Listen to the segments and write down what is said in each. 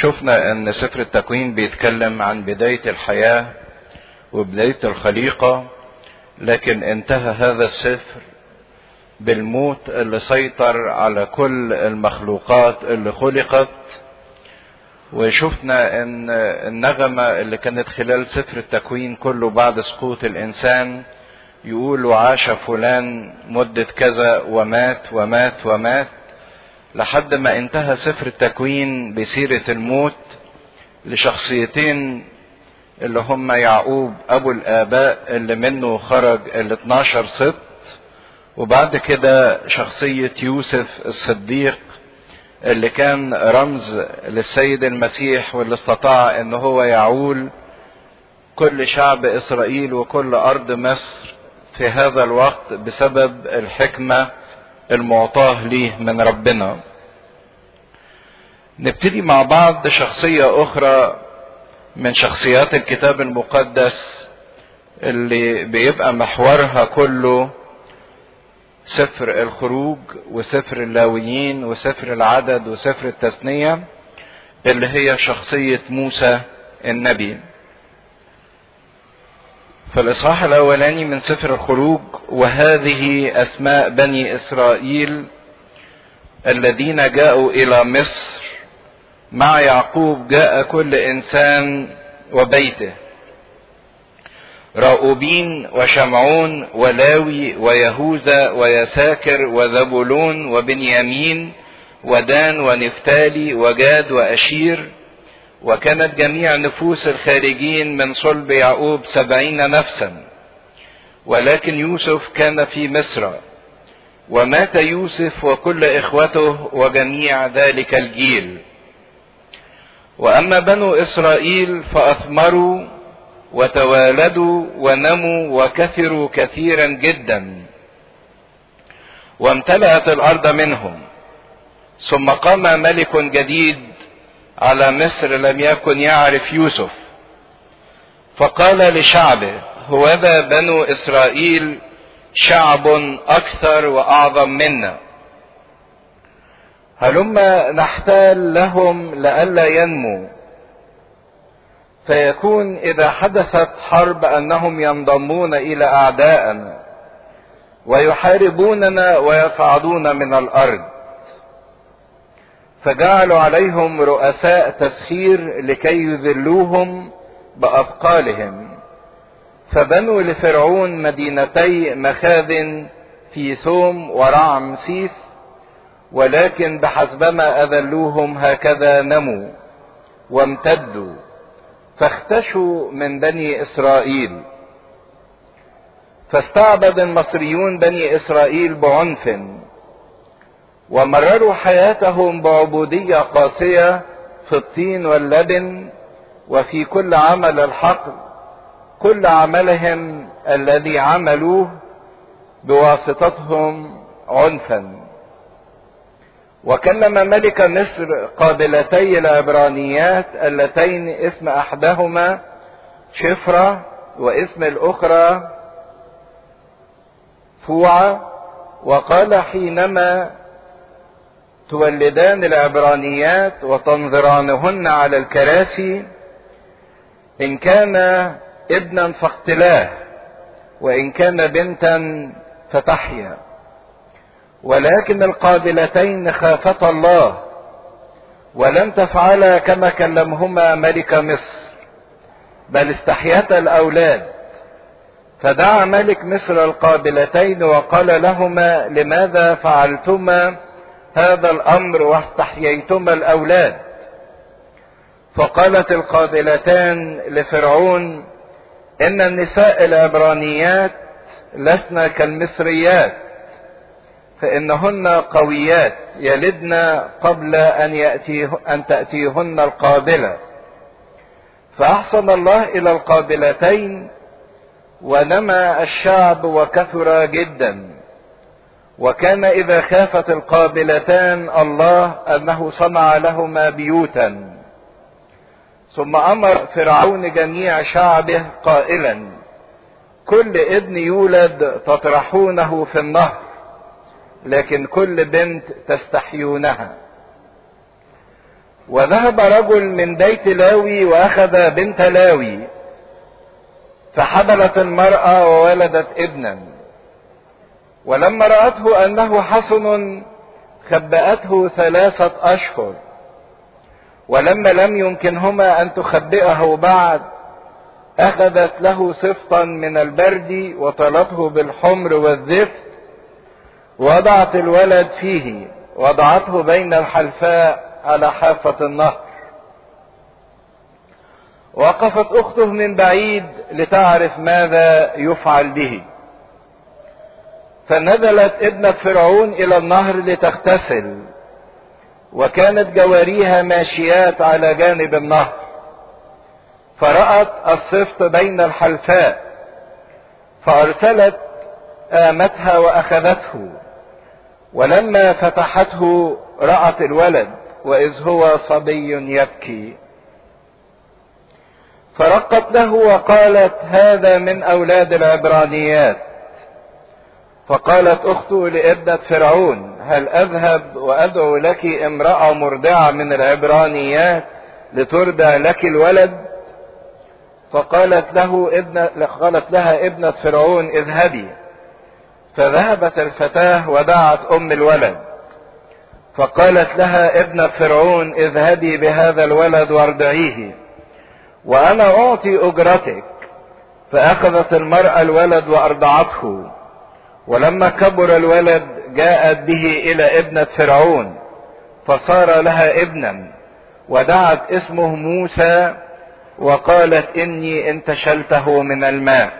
شفنا ان سفر التكوين بيتكلم عن بداية الحياة وبداية الخليقة لكن انتهى هذا السفر بالموت اللي سيطر على كل المخلوقات اللي خلقت وشفنا ان النغمة اللي كانت خلال سفر التكوين كله بعد سقوط الانسان يقول وعاش فلان مدة كذا ومات ومات ومات لحد ما انتهى سفر التكوين بسيرة الموت لشخصيتين اللي هم يعقوب ابو الاباء اللي منه خرج ال 12 سبط وبعد كده شخصية يوسف الصديق اللي كان رمز للسيد المسيح واللي استطاع ان هو يعول كل شعب اسرائيل وكل ارض مصر في هذا الوقت بسبب الحكمة المعطاه ليه من ربنا نبتدي مع بعض شخصية اخرى من شخصيات الكتاب المقدس اللي بيبقى محورها كله سفر الخروج وسفر اللاويين وسفر العدد وسفر التثنية اللي هي شخصية موسى النبي في الإصحاح الأولاني من سفر الخروج وهذه أسماء بني إسرائيل الذين جاءوا إلى مصر مع يعقوب جاء كل إنسان وبيته راؤوبين وشمعون ولاوي ويهوذا ويساكر وذبولون وبنيامين ودان ونفتالي وجاد وأشير وكانت جميع نفوس الخارجين من صلب يعقوب سبعين نفسا ولكن يوسف كان في مصر ومات يوسف وكل إخوته وجميع ذلك الجيل وأما بنو إسرائيل فأثمروا وتوالدوا ونموا وكثروا كثيرا جدا وامتلأت الأرض منهم ثم قام ملك جديد على مصر لم يكن يعرف يوسف فقال لشعبه هوذا بنو إسرائيل شعب أكثر وأعظم منا هلما نحتال لهم لئلا ينموا فيكون اذا حدثت حرب انهم ينضمون الى اعدائنا ويحاربوننا ويصعدون من الارض فجعلوا عليهم رؤساء تسخير لكي يذلوهم باثقالهم فبنوا لفرعون مدينتي مخاذ في ثوم ورعمسيس ولكن بحسبما اذلوهم هكذا نموا وامتدوا فاختشوا من بني اسرائيل فاستعبد المصريون بني اسرائيل بعنف ومرروا حياتهم بعبوديه قاسيه في الطين واللبن وفي كل عمل الحقل كل عملهم الذي عملوه بواسطتهم عنفا وكلم ملك مصر قابلتي العبرانيات اللتين اسم احدهما شفرة واسم الاخرى فوعة وقال حينما تولدان العبرانيات وتنظرانهن على الكراسي ان كان ابنا فاقتلاه وان كان بنتا فتحيا ولكن القابلتين خافتا الله ولم تفعلا كما كلمهما ملك مصر بل استحيتا الاولاد فدعا ملك مصر القابلتين وقال لهما لماذا فعلتما هذا الامر واستحييتما الاولاد فقالت القابلتان لفرعون ان النساء العبرانيات لسن كالمصريات فإنهن قويات يلدن قبل أن, يأتيه أن تأتيهن القابلة فأحسن الله إلى القابلتين ونمى الشعب وكثر جدا وكان إذا خافت القابلتان الله أنه صنع لهما بيوتا ثم أمر فرعون جميع شعبه قائلا كل ابن يولد تطرحونه في النهر لكن كل بنت تستحيونها وذهب رجل من بيت لاوي واخذ بنت لاوي فحملت المرأة وولدت ابنا ولما رأته أنه حسن خبأته ثلاثة أشهر ولما لم يمكنهما أن تخبئه بعد أخذت له سفطا من البرد وطلته بالحمر والزفت وضعت الولد فيه وضعته بين الحلفاء على حافة النهر وقفت أخته من بعيد لتعرف ماذا يفعل به فنزلت ابنة فرعون إلى النهر لتغتسل وكانت جواريها ماشيات على جانب النهر فرأت الصفت بين الحلفاء فأرسلت آمتها وأخذته ولما فتحته رأت الولد وإذ هو صبي يبكي فرقت له وقالت هذا من أولاد العبرانيات فقالت أخته لابنة فرعون هل أذهب وأدعو لك امرأة مرضعة من العبرانيات لترضع لك الولد فقالت له ابنة قالت لها ابنة فرعون اذهبي فذهبت الفتاة ودعت أم الولد فقالت لها ابنة فرعون اذهبي بهذا الولد وارضعيه وأنا أعطي أجرتك فأخذت المرأة الولد وأرضعته ولما كبر الولد جاءت به إلى ابنة فرعون فصار لها ابنا ودعت اسمه موسى وقالت إني انتشلته من الماء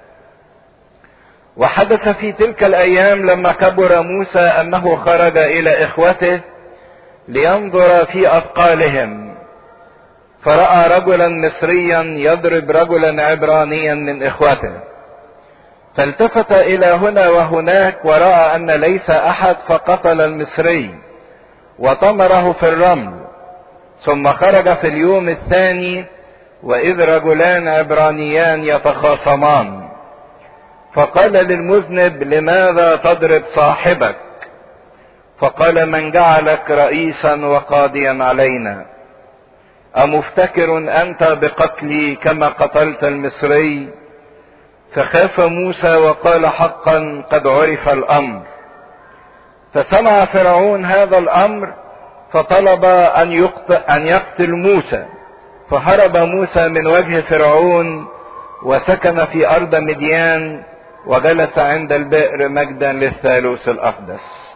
وحدث في تلك الايام لما كبر موسى انه خرج الى اخوته لينظر في اثقالهم فراى رجلا مصريا يضرب رجلا عبرانيا من اخوته فالتفت الى هنا وهناك وراى ان ليس احد فقتل المصري وطمره في الرمل ثم خرج في اليوم الثاني واذ رجلان عبرانيان يتخاصمان فقال للمذنب لماذا تضرب صاحبك فقال من جعلك رئيسا وقاضيا علينا امفتكر انت بقتلي كما قتلت المصري فخاف موسى وقال حقا قد عرف الامر فسمع فرعون هذا الامر فطلب ان يقتل, أن يقتل موسى فهرب موسى من وجه فرعون وسكن في ارض مديان وجلس عند البئر مجدا للثالوث الاقدس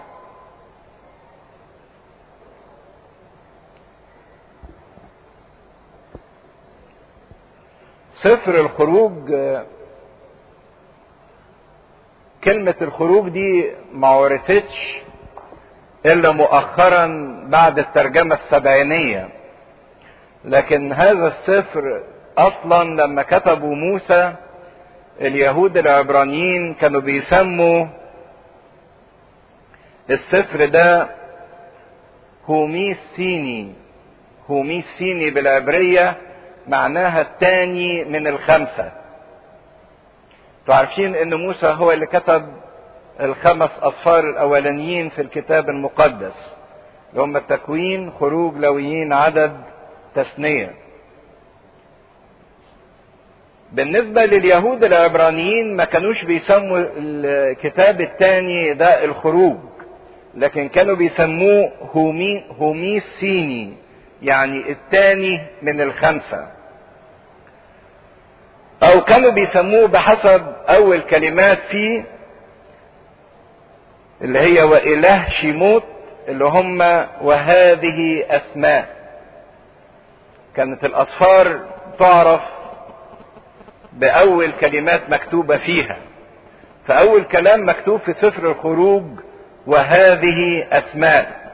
سفر الخروج كلمة الخروج دي ما عرفتش إلا مؤخرا بعد الترجمة السبعينية لكن هذا السفر أصلا لما كتبوا موسى اليهود العبرانيين كانوا بيسموا السفر ده هوميس سيني هوميس سيني بالعبرية معناها الثاني من الخمسة عارفين ان موسى هو اللي كتب الخمس اصفار الاولانيين في الكتاب المقدس اللي هم التكوين خروج لويين عدد تثنيه بالنسبة لليهود العبرانيين ما كانوش بيسموا الكتاب الثاني ده الخروج لكن كانوا بيسموه هومي هوميس سيني يعني الثاني من الخمسة او كانوا بيسموه بحسب اول كلمات فيه اللي هي واله شيموت اللي هم وهذه اسماء كانت الاصفار تعرف بأول كلمات مكتوبة فيها فأول كلام مكتوب في سفر الخروج وهذه أسماء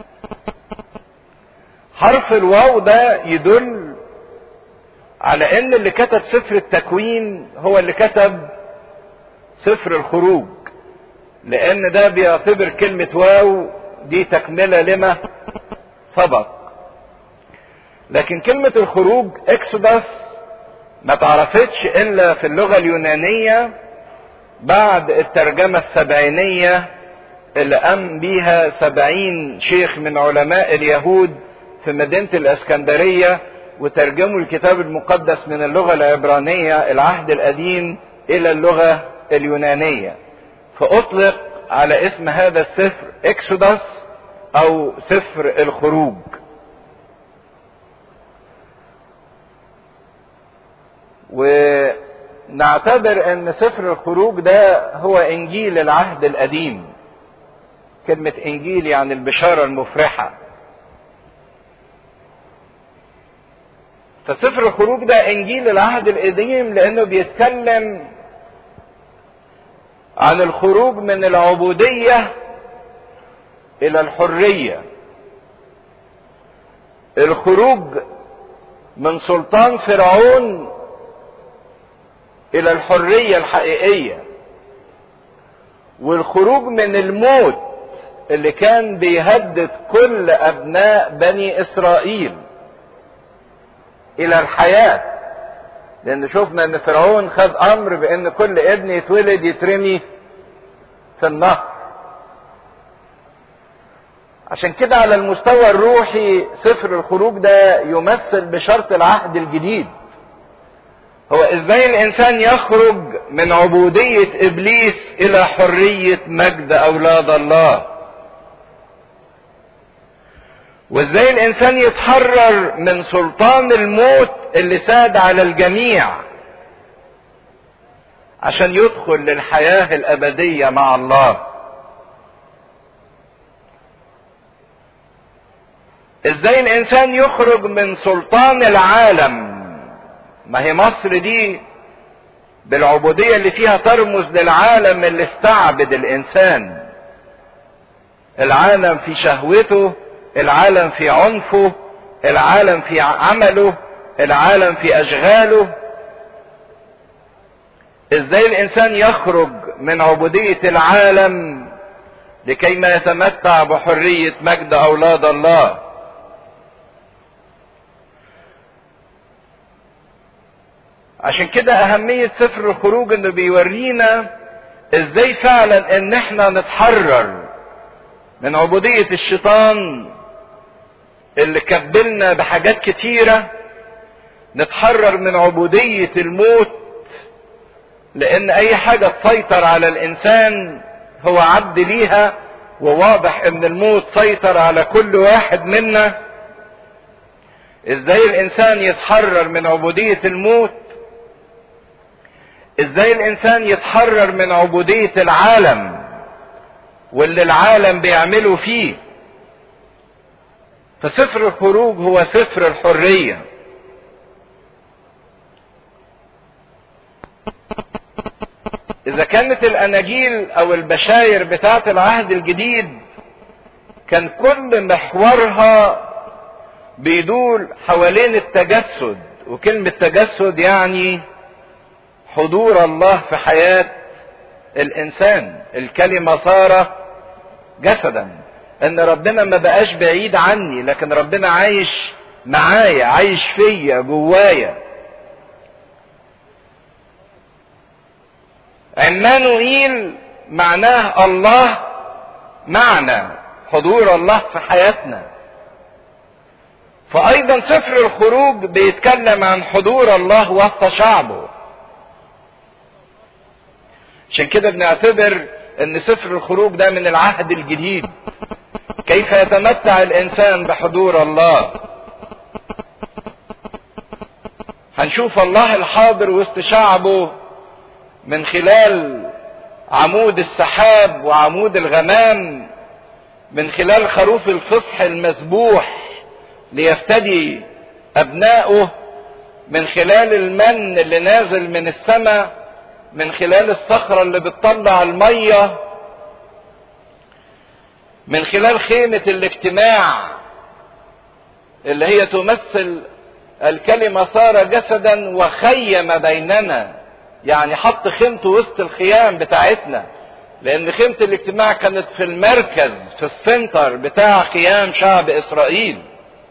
حرف الواو ده يدل على ان اللي كتب سفر التكوين هو اللي كتب سفر الخروج لان ده بيعتبر كلمة واو دي تكملة لما سبق لكن كلمة الخروج اكسودس ما تعرفتش الا في اللغة اليونانية بعد الترجمة السبعينية اللي قام بيها سبعين شيخ من علماء اليهود في مدينة الاسكندرية وترجموا الكتاب المقدس من اللغة العبرانية العهد القديم الى اللغة اليونانية فاطلق على اسم هذا السفر اكسودس او سفر الخروج ونعتبر ان سفر الخروج ده هو انجيل العهد القديم كلمة انجيل يعني البشارة المفرحة فسفر الخروج ده انجيل العهد القديم لانه بيتكلم عن الخروج من العبودية الى الحرية الخروج من سلطان فرعون الى الحرية الحقيقية والخروج من الموت اللي كان بيهدد كل ابناء بني اسرائيل الى الحياة لان شفنا ان فرعون خد امر بان كل ابن يتولد يترمي في النهر عشان كده على المستوى الروحي سفر الخروج ده يمثل بشرط العهد الجديد هو ازاي الانسان يخرج من عبودية ابليس الى حرية مجد اولاد الله وازاي الانسان يتحرر من سلطان الموت اللي ساد على الجميع عشان يدخل للحياة الابدية مع الله ازاي الانسان يخرج من سلطان العالم ما هي مصر دي بالعبودية اللي فيها ترمز للعالم اللي استعبد الانسان العالم في شهوته العالم في عنفه العالم في عمله العالم في اشغاله ازاي الانسان يخرج من عبودية العالم لكي ما يتمتع بحرية مجد اولاد الله عشان كده اهمية سفر الخروج انه بيورينا ازاي فعلا ان احنا نتحرر من عبودية الشيطان اللي كبلنا بحاجات كتيرة نتحرر من عبودية الموت لان اي حاجة تسيطر على الانسان هو عبد ليها وواضح ان الموت سيطر على كل واحد منا ازاي الانسان يتحرر من عبودية الموت ازاي الانسان يتحرر من عبودية العالم واللي العالم بيعمله فيه فسفر الخروج هو سفر الحرية اذا كانت الاناجيل او البشاير بتاعت العهد الجديد كان كل محورها بيدور حوالين التجسد وكلمة تجسد يعني حضور الله في حياة الانسان الكلمة صار جسدا ان ربنا ما بقاش بعيد عني لكن ربنا عايش معايا عايش فيا جوايا عمانوئيل معناه الله معنا حضور الله في حياتنا فايضا سفر الخروج بيتكلم عن حضور الله وسط شعبه عشان كده بنعتبر ان سفر الخروج ده من العهد الجديد كيف يتمتع الانسان بحضور الله هنشوف الله الحاضر وسط شعبه من خلال عمود السحاب وعمود الغمام من خلال خروف الفصح المذبوح ليفتدي ابنائه من خلال المن اللي نازل من السماء من خلال الصخرة اللي بتطلع المية من خلال خيمة الاجتماع اللي هي تمثل الكلمة صار جسدا وخيم بيننا يعني حط خيمته وسط الخيام بتاعتنا لان خيمة الاجتماع كانت في المركز في السنتر بتاع خيام شعب اسرائيل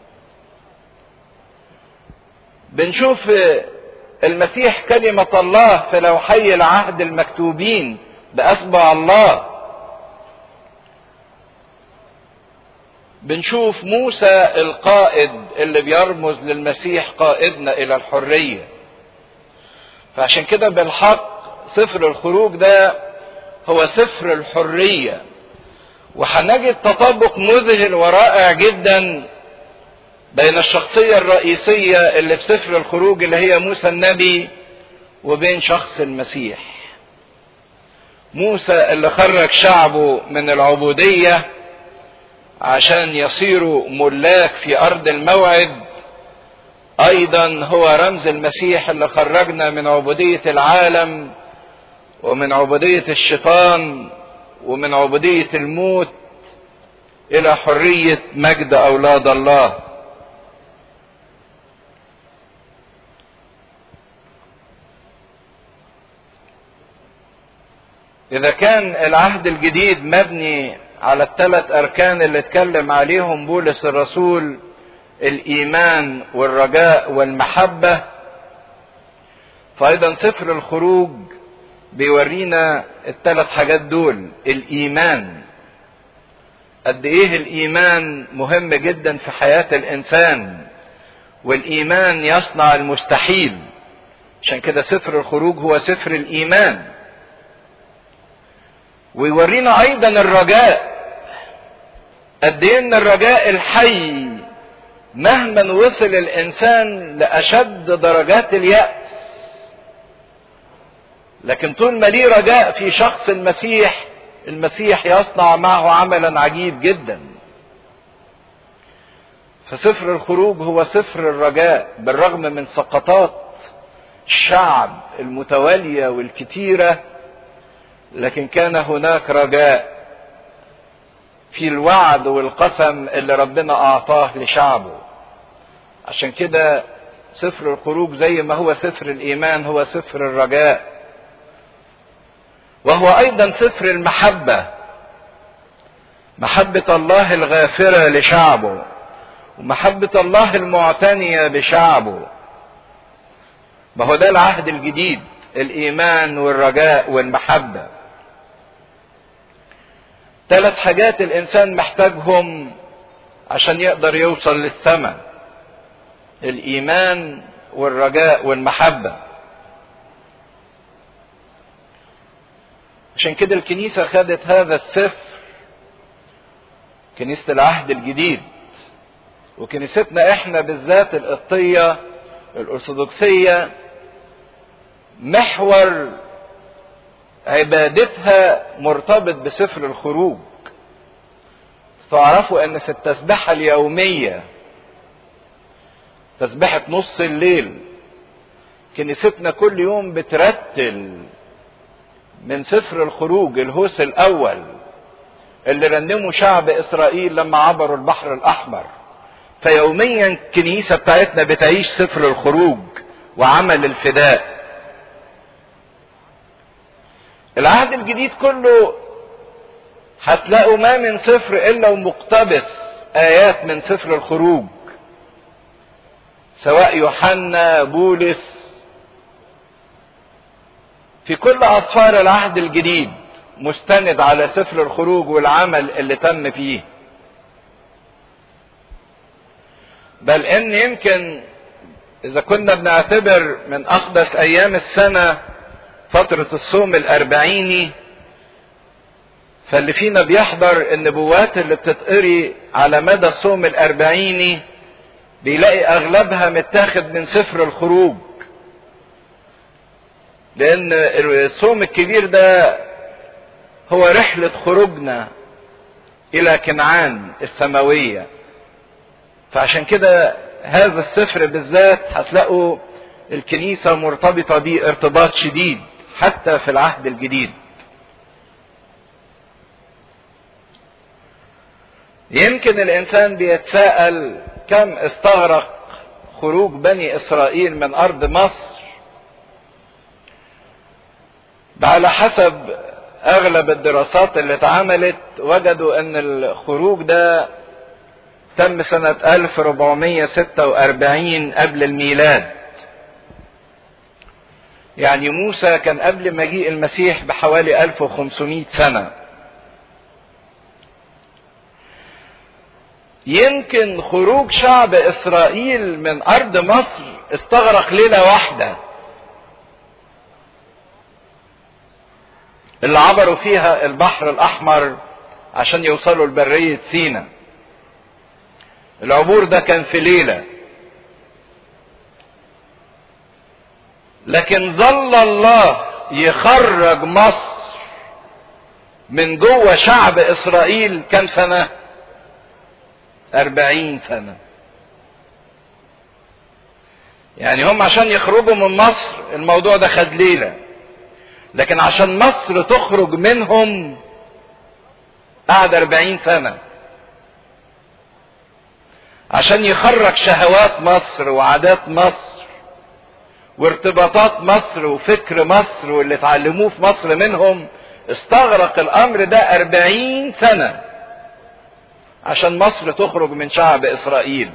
بنشوف المسيح كلمة الله في لوحي العهد المكتوبين بأصبع الله بنشوف موسى القائد اللي بيرمز للمسيح قائدنا الى الحريه فعشان كده بالحق سفر الخروج ده هو سفر الحريه وهنجد تطابق مذهل ورائع جدا بين الشخصيه الرئيسيه اللي في سفر الخروج اللي هي موسى النبي وبين شخص المسيح موسى اللي خرج شعبه من العبوديه عشان يصيروا ملاك في ارض الموعد ايضا هو رمز المسيح اللي خرجنا من عبوديه العالم ومن عبوديه الشيطان ومن عبوديه الموت الى حريه مجد اولاد الله اذا كان العهد الجديد مبني على الثلاث اركان اللي اتكلم عليهم بولس الرسول الايمان والرجاء والمحبه فايضا سفر الخروج بيورينا الثلاث حاجات دول الايمان قد ايه الايمان مهم جدا في حياه الانسان والايمان يصنع المستحيل عشان كده سفر الخروج هو سفر الايمان ويورينا ايضا الرجاء قد ايه ان الرجاء الحي مهما وصل الانسان لاشد درجات الياس لكن طول ما ليه رجاء في شخص المسيح المسيح يصنع معه عملا عجيب جدا فسفر الخروج هو سفر الرجاء بالرغم من سقطات الشعب المتواليه والكتيره لكن كان هناك رجاء في الوعد والقسم اللي ربنا اعطاه لشعبه عشان كده سفر الخروج زي ما هو سفر الايمان هو سفر الرجاء وهو ايضا سفر المحبه محبه الله الغافره لشعبه ومحبه الله المعتنيه بشعبه ما هو ده العهد الجديد الايمان والرجاء والمحبه ثلاث حاجات الانسان محتاجهم عشان يقدر يوصل للسماء الايمان والرجاء والمحبه عشان كده الكنيسه خدت هذا السفر كنيسه العهد الجديد وكنيستنا احنا بالذات القبطيه الارثوذكسيه محور عبادتها مرتبط بسفر الخروج تعرفوا ان في التسبحة اليومية تسبحة نص الليل كنيستنا كل يوم بترتل من سفر الخروج الهوس الاول اللي رنمه شعب اسرائيل لما عبروا البحر الاحمر فيوميا الكنيسة بتاعتنا بتعيش سفر الخروج وعمل الفداء العهد الجديد كله هتلاقوا ما من سفر الا ومقتبس ايات من سفر الخروج سواء يوحنا بولس في كل اطفال العهد الجديد مستند على سفر الخروج والعمل اللي تم فيه بل ان يمكن اذا كنا بنعتبر من اقدس ايام السنه فترة الصوم الأربعيني فاللي فينا بيحضر النبوات اللي بتتقري على مدى الصوم الأربعيني بيلاقي أغلبها متاخد من سفر الخروج لأن الصوم الكبير ده هو رحلة خروجنا إلى كنعان السماوية فعشان كده هذا السفر بالذات هتلاقوا الكنيسة مرتبطة بيه ارتباط شديد حتى في العهد الجديد يمكن الانسان بيتساءل كم استغرق خروج بني اسرائيل من ارض مصر على حسب اغلب الدراسات اللي اتعملت وجدوا ان الخروج ده تم سنة 1446 قبل الميلاد يعني موسى كان قبل مجيء المسيح بحوالي 1500 سنة يمكن خروج شعب اسرائيل من ارض مصر استغرق ليله واحده اللي عبروا فيها البحر الاحمر عشان يوصلوا لبريه سينا العبور ده كان في ليله لكن ظل الله يخرج مصر من جوه شعب اسرائيل كم سنه أربعين سنة يعني هم عشان يخرجوا من مصر الموضوع ده خد ليلة لكن عشان مصر تخرج منهم قعد أربعين سنة عشان يخرج شهوات مصر وعادات مصر وارتباطات مصر وفكر مصر واللي اتعلموه في مصر منهم استغرق الأمر ده أربعين سنة عشان مصر تخرج من شعب اسرائيل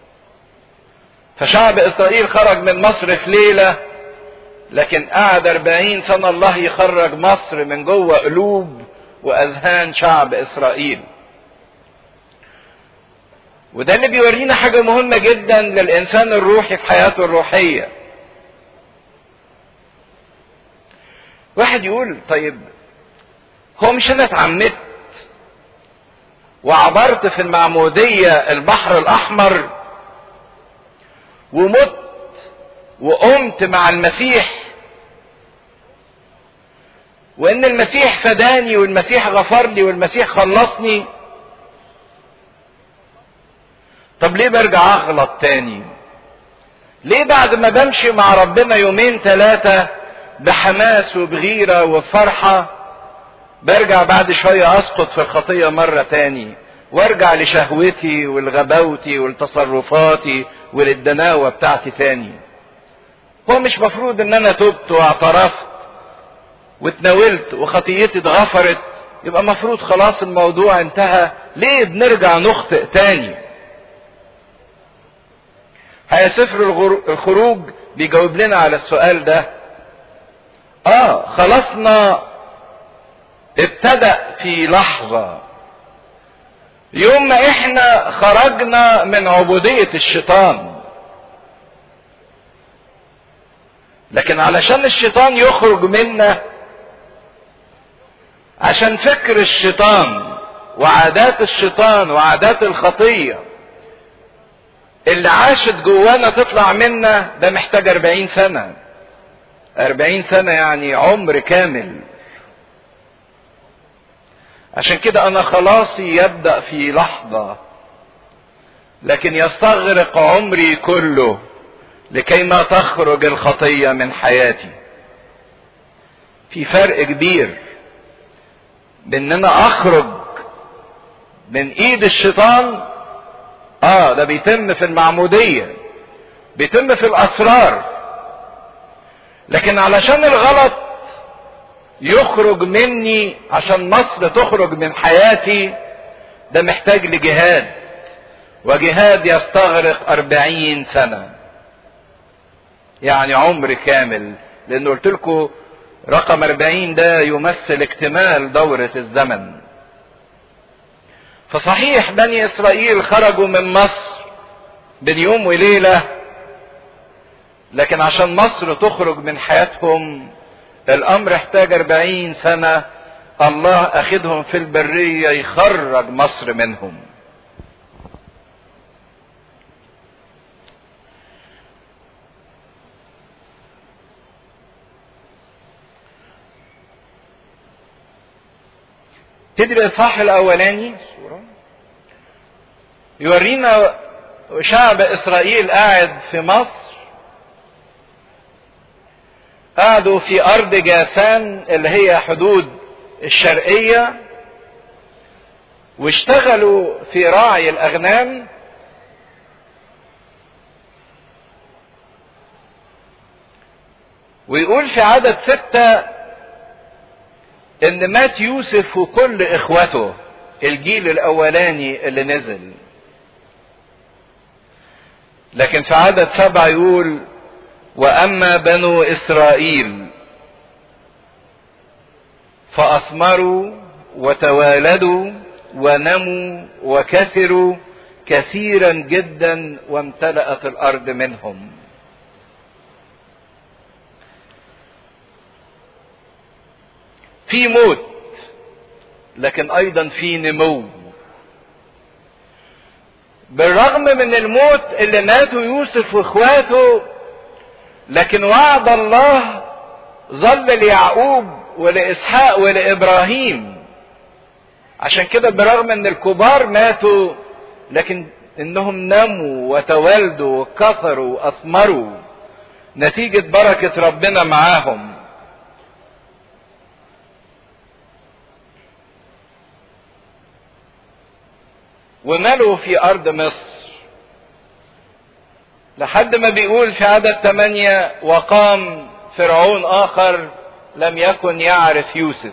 فشعب اسرائيل خرج من مصر في ليلة لكن قعد أربعين سنة الله يخرج مصر من جوه قلوب وأذهان شعب إسرائيل وده اللي بيورينا حاجة مهمة جدا للإنسان الروحي في حياته الروحية واحد يقول طيب هو مش أنا اتعمدت وعبرت في المعمودية البحر الأحمر ومت وقمت مع المسيح وإن المسيح فداني والمسيح غفر لي والمسيح خلصني طب ليه برجع أغلط تاني؟ ليه بعد ما بمشي مع ربنا يومين ثلاثة بحماس وبغيرة وبفرحة برجع بعد شوية أسقط في الخطية مرة تاني وارجع لشهوتي ولغباوتي ولتصرفاتي وللدناوة بتاعتي تاني هو مش مفروض ان انا تبت واعترفت واتناولت وخطيتي اتغفرت يبقى مفروض خلاص الموضوع انتهى ليه بنرجع نخطئ تاني هي سفر الخروج بيجاوب لنا على السؤال ده اه خلصنا ابتدأ في لحظة يوم ما احنا خرجنا من عبودية الشيطان لكن علشان الشيطان يخرج منا عشان فكر الشيطان وعادات الشيطان وعادات الخطية اللي عاشت جوانا تطلع منا ده محتاج أربعين سنة أربعين سنة يعني عمر كامل عشان كده انا خلاصي يبدا في لحظه لكن يستغرق عمري كله لكي ما تخرج الخطيه من حياتي في فرق كبير بان انا اخرج من ايد الشيطان اه ده بيتم في المعموديه بيتم في الاسرار لكن علشان الغلط يخرج مني عشان مصر تخرج من حياتي ده محتاج لجهاد وجهاد يستغرق أربعين سنة يعني عمر كامل لأن قلت لكم رقم أربعين ده يمثل اكتمال دورة الزمن فصحيح بني إسرائيل خرجوا من مصر بين يوم وليلة لكن عشان مصر تخرج من حياتهم الامر احتاج اربعين سنة الله اخدهم في البرية يخرج مصر منهم تدري الاصحاح الاولاني يورينا شعب اسرائيل قاعد في مصر قعدوا في ارض جاسان اللي هي حدود الشرقية واشتغلوا في راعي الاغنام ويقول في عدد ستة ان مات يوسف وكل اخوته الجيل الاولاني اللي نزل لكن في عدد سبعة يقول واما بنو اسرائيل فاثمروا وتوالدوا ونموا وكثروا كثيرا جدا وامتلأت الارض منهم في موت لكن ايضا في نمو بالرغم من الموت اللي ماتوا يوسف واخواته لكن وعد الله ظل ليعقوب ولاسحاق ولابراهيم عشان كده برغم ان الكبار ماتوا لكن انهم نموا وتوالدوا وكثروا واثمروا نتيجة بركة ربنا معاهم وملوا في أرض مصر لحد ما بيقول في عدد ثمانية وقام فرعون آخر لم يكن يعرف يوسف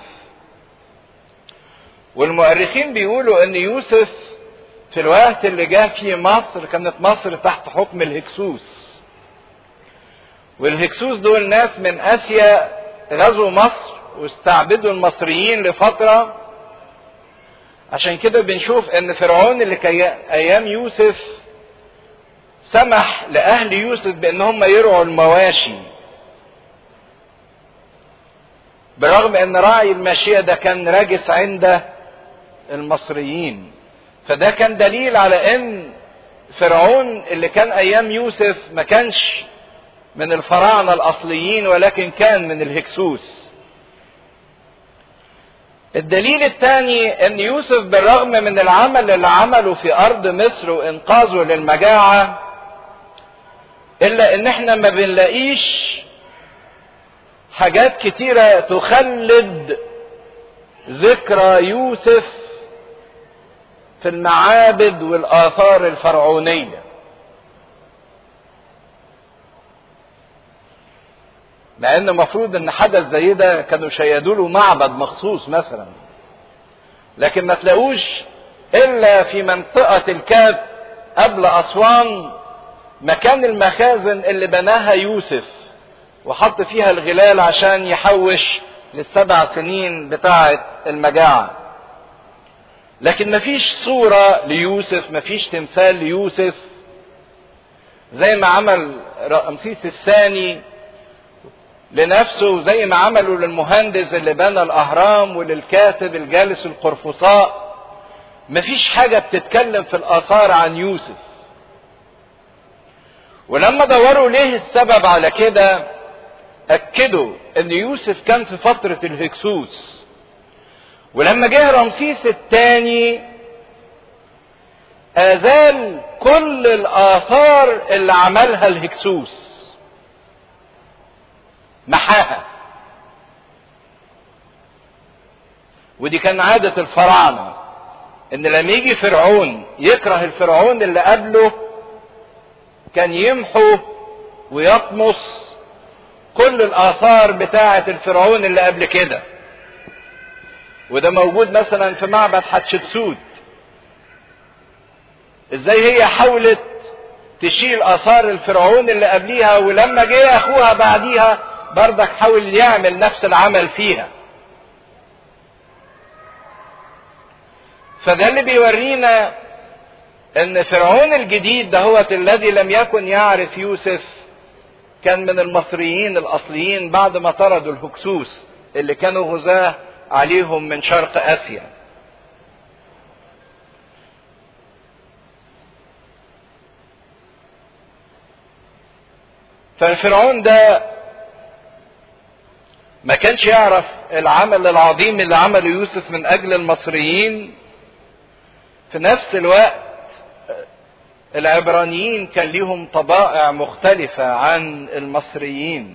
والمؤرخين بيقولوا ان يوسف في الوقت اللي جاء فيه مصر كانت مصر تحت حكم الهكسوس والهكسوس دول ناس من اسيا غزوا مصر واستعبدوا المصريين لفتره عشان كده بنشوف ان فرعون اللي كان ايام يوسف سمح لاهل يوسف بان هم يرعوا المواشي برغم ان راعي الماشيه ده كان راجس عند المصريين فده كان دليل على ان فرعون اللي كان ايام يوسف ما كانش من الفراعنه الاصليين ولكن كان من الهكسوس الدليل الثاني ان يوسف بالرغم من العمل اللي عمله في ارض مصر وانقاذه للمجاعه الا ان احنا ما بنلاقيش حاجات كتيره تخلد ذكرى يوسف في المعابد والاثار الفرعونيه مع ان المفروض ان حدث زي ده كانوا شيدوا له معبد مخصوص مثلا لكن ما تلاقوش الا في منطقه الكاب قبل اسوان مكان المخازن اللي بناها يوسف وحط فيها الغلال عشان يحوش للسبع سنين بتاعه المجاعه لكن مفيش صوره ليوسف مفيش تمثال ليوسف زي ما عمل رمسيس الثاني لنفسه زي ما عملوا للمهندس اللي بنى الاهرام وللكاتب الجالس القرفصاء مفيش حاجه بتتكلم في الاثار عن يوسف ولما دوروا ليه السبب على كده اكدوا ان يوسف كان في فتره الهكسوس ولما جه رمسيس الثاني ازال كل الاثار اللي عملها الهكسوس محاها ودي كان عادة الفراعنة ان لما يجي فرعون يكره الفرعون اللي قبله كان يمحو ويطمس كل الاثار بتاعة الفرعون اللي قبل كده وده موجود مثلا في معبد حتشبسوت ازاي هي حاولت تشيل اثار الفرعون اللي قبليها ولما جه اخوها بعديها بردك حاول يعمل نفس العمل فيها فده اللي بيورينا ان فرعون الجديد ده هو الذي لم يكن يعرف يوسف كان من المصريين الاصليين بعد ما طردوا الهكسوس اللي كانوا غزاة عليهم من شرق اسيا فالفرعون ده ما كانش يعرف العمل العظيم اللي عمله يوسف من اجل المصريين في نفس الوقت العبرانيين كان ليهم طبائع مختلفة عن المصريين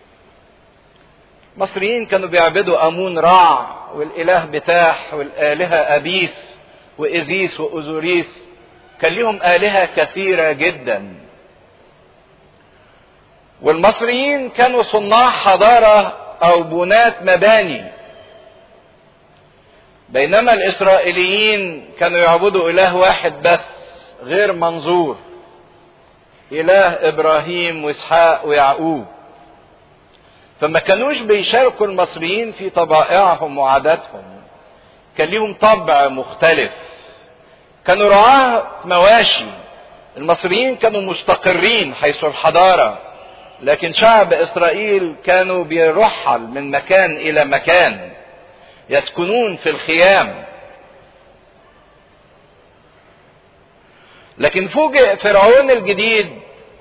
المصريين كانوا بيعبدوا امون رع والاله بتاح والالهة ابيس وازيس واوزوريس كان ليهم الهة كثيرة جدا والمصريين كانوا صناع حضارة او بنات مباني بينما الاسرائيليين كانوا يعبدوا اله واحد بس غير منظور اله ابراهيم واسحاق ويعقوب فما كانوش بيشاركوا المصريين في طبائعهم وعاداتهم كان ليهم طبع مختلف كانوا رعاة مواشي المصريين كانوا مستقرين حيث الحضارة لكن شعب إسرائيل كانوا بيرحل من مكان إلى مكان يسكنون في الخيام لكن فوجئ فرعون الجديد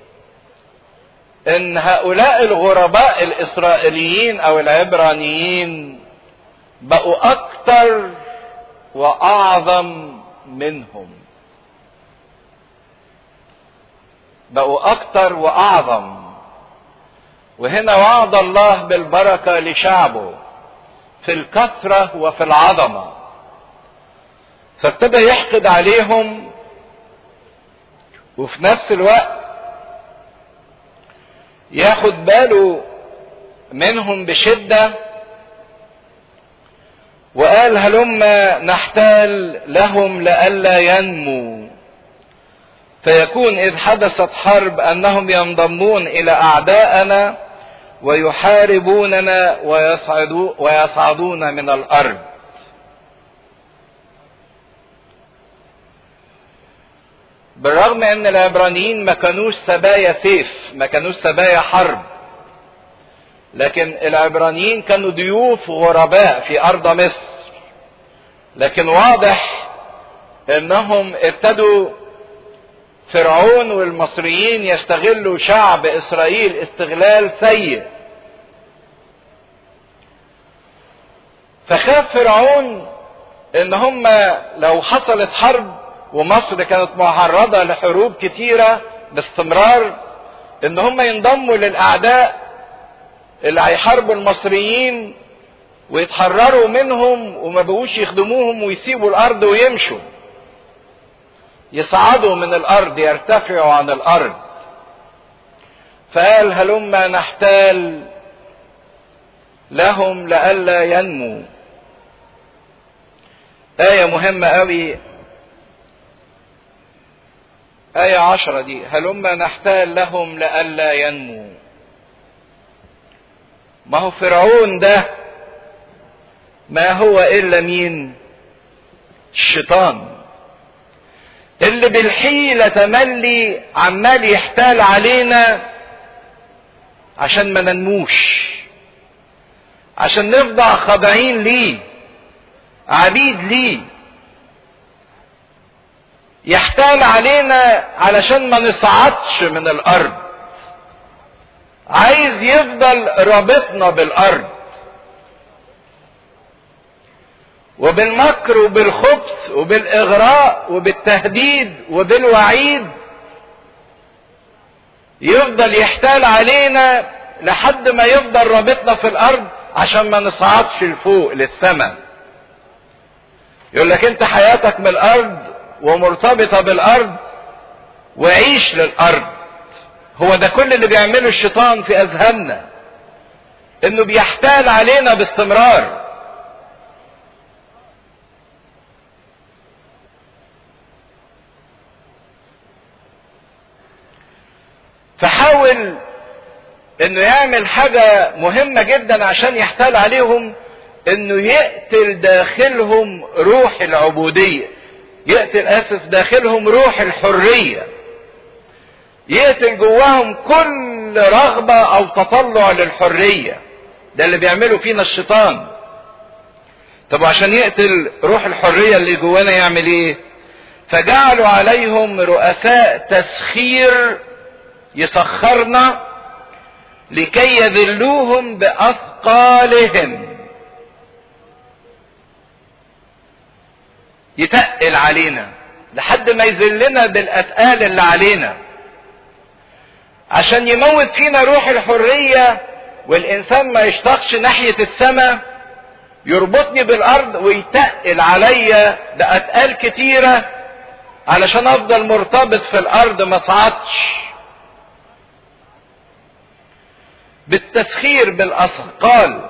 ان هؤلاء الغرباء الاسرائيليين او العبرانيين بقوا اكتر واعظم منهم بقوا اكتر واعظم وهنا وعد الله بالبركه لشعبه في الكثره وفي العظمه فابتدى يحقد عليهم وفي نفس الوقت ياخد باله منهم بشده وقال هلما نحتال لهم لئلا ينموا فيكون اذ حدثت حرب انهم ينضمون الى اعدائنا ويحاربوننا ويصعدون, ويصعدون من الارض بالرغم ان العبرانيين ما كانوش سبايا سيف ما كانوش سبايا حرب لكن العبرانيين كانوا ضيوف غرباء في ارض مصر لكن واضح انهم ابتدوا فرعون والمصريين يستغلوا شعب اسرائيل استغلال سيء فخاف فرعون ان هم لو حصلت حرب ومصر كانت معرضه لحروب كتيره باستمرار ان هم ينضموا للاعداء اللي هيحاربوا المصريين ويتحرروا منهم وما بقوش يخدموهم ويسيبوا الارض ويمشوا يصعدوا من الارض يرتفعوا عن الارض فقال هلما نحتال لهم لئلا ينموا آية مهمة قوي آية عشرة دي هلما نحتال لهم لئلا ينموا ما هو فرعون ده ما هو إلا مين الشيطان اللي بالحيلة تملي عمال يحتال علينا عشان ما ننموش عشان نفضل خاضعين ليه عبيد ليه يحتال علينا علشان ما نصعدش من الارض عايز يفضل رابطنا بالارض وبالمكر وبالخبث وبالاغراء وبالتهديد وبالوعيد يفضل يحتال علينا لحد ما يفضل رابطنا في الارض عشان ما نصعدش لفوق للسماء يقول لك انت حياتك من الارض ومرتبطه بالارض وعيش للارض هو ده كل اللي بيعمله الشيطان في اذهاننا انه بيحتال علينا باستمرار فحاول انه يعمل حاجة مهمة جدا عشان يحتال عليهم انه يقتل داخلهم روح العبودية يقتل اسف داخلهم روح الحرية يقتل جواهم كل رغبة او تطلع للحرية ده اللي بيعمله فينا الشيطان طب عشان يقتل روح الحرية اللي جوانا يعمل ايه فجعلوا عليهم رؤساء تسخير يسخرنا لكي يذلوهم باثقالهم يتقل علينا لحد ما يذلنا بالاثقال اللي علينا عشان يموت فينا روح الحريه والانسان ما يشتاقش ناحيه السماء يربطني بالارض ويتقل عليا باثقال كتيره علشان افضل مرتبط في الارض ما صعدش بالتسخير بالاثقال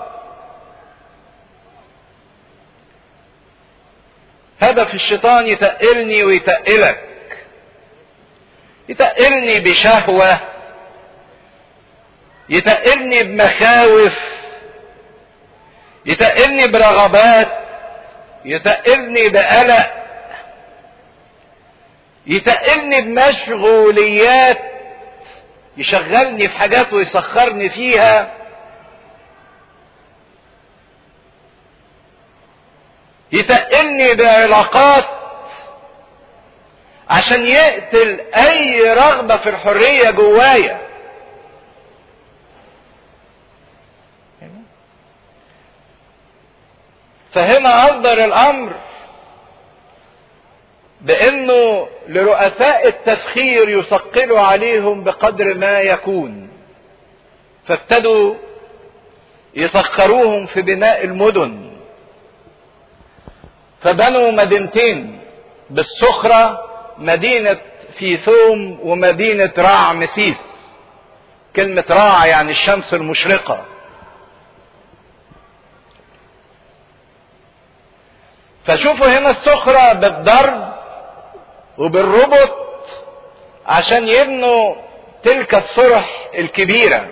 هدف الشيطان يتقلني ويتقلك يتقلني بشهوة يتقلني بمخاوف يتقلني برغبات يتقلني بقلق يتقلني بمشغوليات يشغلني في حاجات ويسخرني فيها يتقلني بعلاقات عشان يقتل اي رغبة في الحرية جوايا فهنا اصدر الامر بانه لرؤساء التسخير يثقلوا عليهم بقدر ما يكون فابتدوا يسخروهم في بناء المدن فبنوا مدينتين بالسخرة مدينة فيثوم ومدينة رع مسيس كلمة راع يعني الشمس المشرقة فشوفوا هنا السخرة بالضرب وبالربط عشان يبنوا تلك الصرح الكبيرة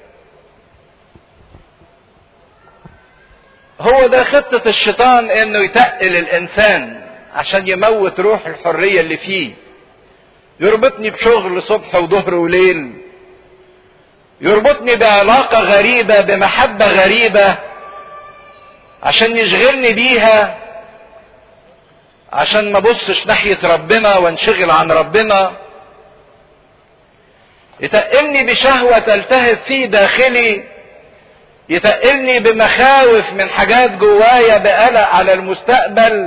هو ده خطة الشيطان انه يتقل الانسان عشان يموت روح الحرية اللي فيه يربطني بشغل صبح وظهر وليل يربطني بعلاقة غريبة بمحبة غريبة عشان يشغلني بيها عشان ما بصش ناحية ربنا وانشغل عن ربنا يتقلني بشهوة تلتهب في داخلي يتقلني بمخاوف من حاجات جوايا بقلق على المستقبل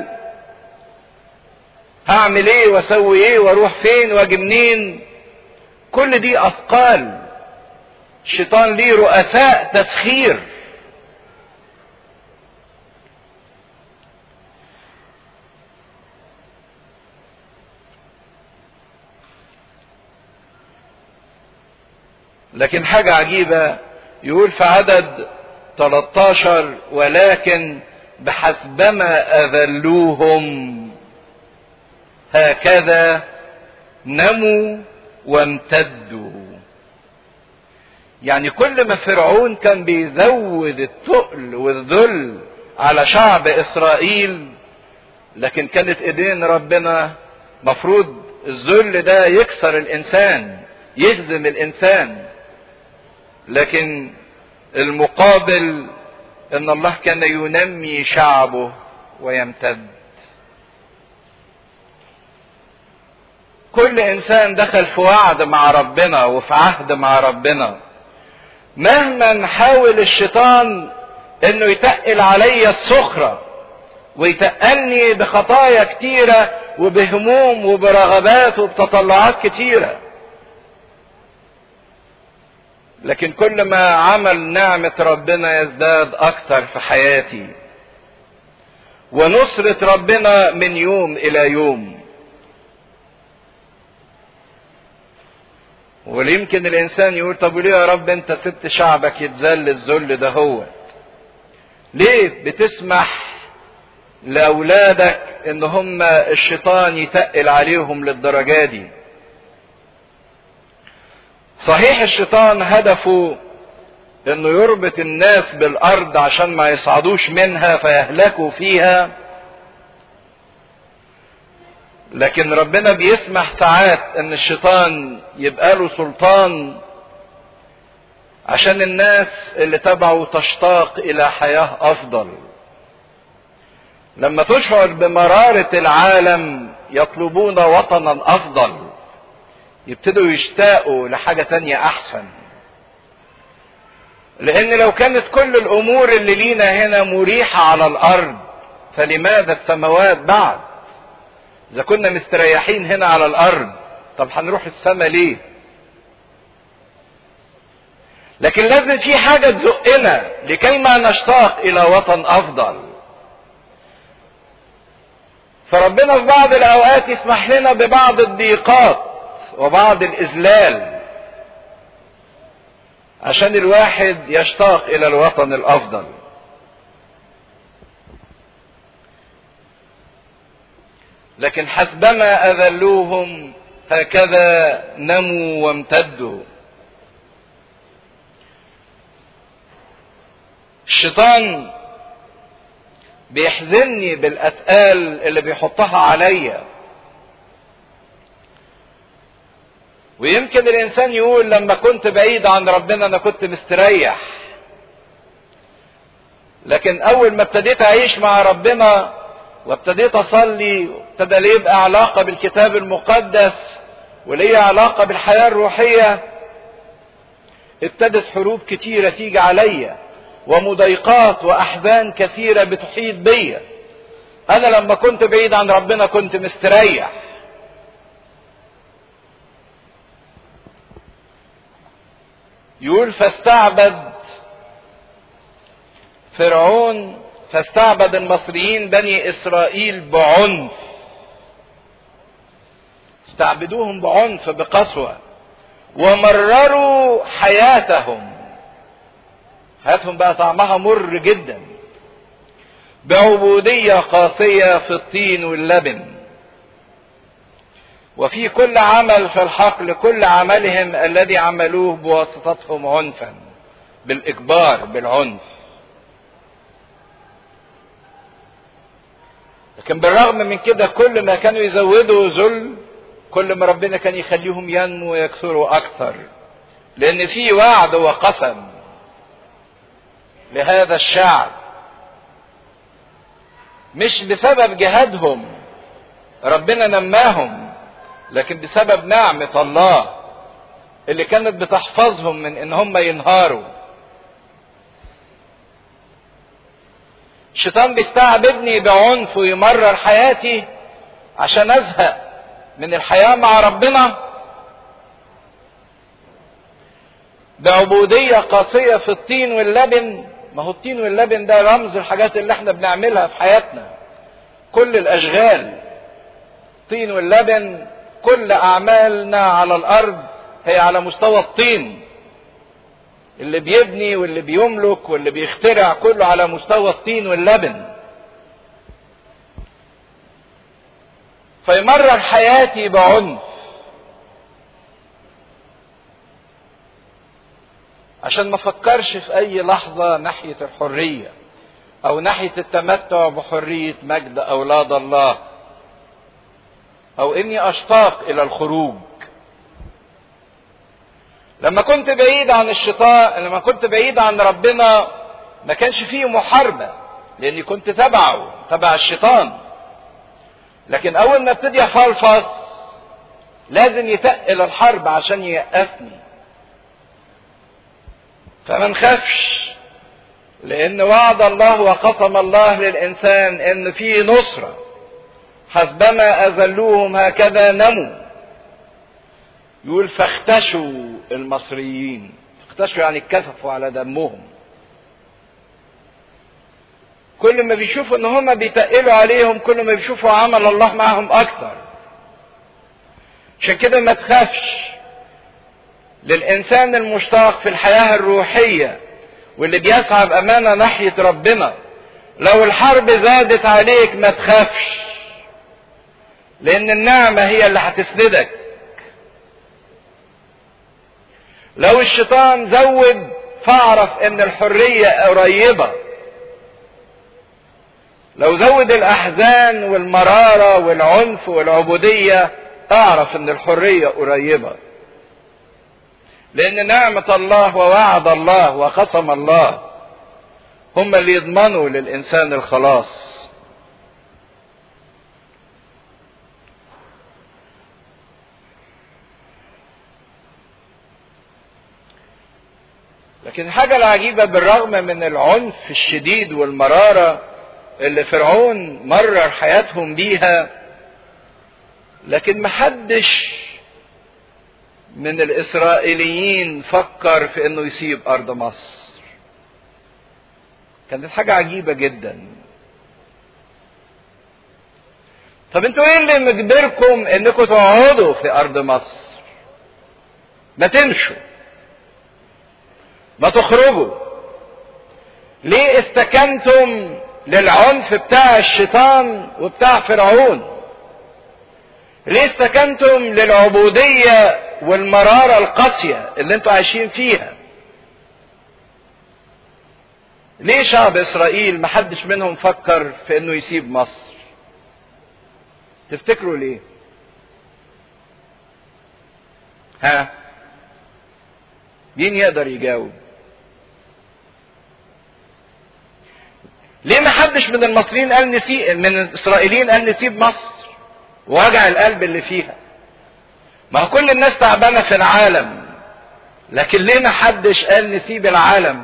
هعمل ايه واسوي ايه واروح فين واجي منين كل دي اثقال الشيطان ليه رؤساء تسخير لكن حاجة عجيبة يقول في عدد 13 ولكن بحسبما أذلوهم هكذا نموا وامتدوا يعني كل ما فرعون كان بيزود الثقل والذل على شعب اسرائيل لكن كانت ايدين ربنا مفروض الذل ده يكسر الانسان يهزم الانسان لكن المقابل ان الله كان ينمي شعبه ويمتد كل انسان دخل في وعد مع ربنا وفي عهد مع ربنا مهما حاول الشيطان انه يتقل عليا السخرة ويتقلني بخطايا كتيرة وبهموم وبرغبات وبتطلعات كتيرة لكن كل ما عمل نعمة ربنا يزداد اكتر في حياتي ونصرة ربنا من يوم الى يوم ويمكن الانسان يقول طب وليه يا رب انت سبت شعبك يتذل الذل ده هو ليه بتسمح لاولادك ان هم الشيطان يتقل عليهم للدرجه دي صحيح الشيطان هدفه انه يربط الناس بالارض عشان ما يصعدوش منها فيهلكوا فيها لكن ربنا بيسمح ساعات ان الشيطان يبقى له سلطان عشان الناس اللي تبعه تشتاق الى حياه افضل لما تشعر بمراره العالم يطلبون وطنا افضل يبتدوا يشتاقوا لحاجه تانية احسن لان لو كانت كل الامور اللي لينا هنا مريحه على الارض فلماذا السماوات بعد اذا كنا مستريحين هنا على الارض طب هنروح السماء ليه لكن لازم في حاجة تزقنا لكي ما نشتاق إلى وطن أفضل. فربنا في بعض الأوقات يسمح لنا ببعض الضيقات وبعض الإذلال عشان الواحد يشتاق إلى الوطن الأفضل. لكن حسبما أذلوهم هكذا نموا وامتدوا الشيطان بيحزنني بالأتقال اللي بيحطها عليا ويمكن الانسان يقول لما كنت بعيد عن ربنا انا كنت مستريح لكن اول ما ابتديت اعيش مع ربنا وابتديت اصلي وابتدى لي يبقى علاقه بالكتاب المقدس وليا علاقه بالحياه الروحيه ابتدت حروب كتيره تيجي عليا ومضايقات واحزان كثيره بتحيط بيا انا لما كنت بعيد عن ربنا كنت مستريح يقول فاستعبد فرعون فاستعبد المصريين بني اسرائيل بعنف استعبدوهم بعنف بقسوه ومرروا حياتهم حياتهم بقى طعمها مر جدا بعبوديه قاسيه في الطين واللبن وفي كل عمل في الحقل كل عملهم الذي عملوه بواسطتهم عنفا بالاجبار بالعنف لكن بالرغم من كده كل ما كانوا يزودوا ذل كل ما ربنا كان يخليهم ينمو ويكثروا اكثر لان في وعد وقسم لهذا الشعب مش بسبب جهادهم ربنا نماهم لكن بسبب نعمة الله اللي كانت بتحفظهم من ان هم ينهاروا الشيطان بيستعبدني بعنف ويمرر حياتي عشان ازهق من الحياة مع ربنا بعبودية قاسية في الطين واللبن ما هو الطين واللبن ده رمز الحاجات اللي احنا بنعملها في حياتنا كل الاشغال الطين واللبن كل اعمالنا على الارض هي على مستوى الطين اللي بيبني واللي بيملك واللي بيخترع كله على مستوى الطين واللبن فيمرر حياتي بعنف عشان ما افكرش في اي لحظة ناحية الحرية او ناحية التمتع بحرية مجد اولاد الله او اني اشتاق الى الخروج لما كنت بعيد عن الشيطان لما كنت بعيد عن ربنا ما كانش فيه محاربة لاني كنت تبعه تبع الشيطان لكن اول ما ابتدي افلفص لازم يتقل الحرب عشان ييأسني فما نخافش لان وعد الله وقسم الله للانسان ان في نصره حسبما اذلوهم هكذا نموا يقول فاختشوا المصريين اختشوا يعني اتكسفوا على دمهم كل ما بيشوفوا ان هم بيتقلوا عليهم كل ما بيشوفوا عمل الله معهم اكتر عشان كده ما تخافش للانسان المشتاق في الحياه الروحيه واللي بيسعى بامانه ناحيه ربنا لو الحرب زادت عليك ما تخافش لان النعمه هي اللي هتسندك لو الشيطان زود فاعرف ان الحريه قريبه لو زود الاحزان والمراره والعنف والعبوديه اعرف ان الحريه قريبه لان نعمه الله ووعد الله وقسم الله هم اللي يضمنوا للانسان الخلاص لكن الحاجة العجيبة بالرغم من العنف الشديد والمرارة اللي فرعون مرر حياتهم بيها لكن محدش من الإسرائيليين فكر في إنه يسيب أرض مصر. كانت حاجة عجيبة جدا. طب انتوا ايه اللي مجبركم انكم تقعدوا في ارض مصر؟ ما تمشوا. ما تخرجوا ليه استكنتم للعنف بتاع الشيطان وبتاع فرعون ليه استكنتم للعبودية والمرارة القاسية اللي انتوا عايشين فيها ليه شعب اسرائيل محدش منهم فكر في انه يسيب مصر تفتكروا ليه ها مين يقدر يجاوب ليه ما حدش من المصريين قال نسيب من الاسرائيليين قال نسيب مصر ووجع القلب اللي فيها ما هو كل الناس تعبانه في العالم لكن ليه ما حدش قال نسيب العالم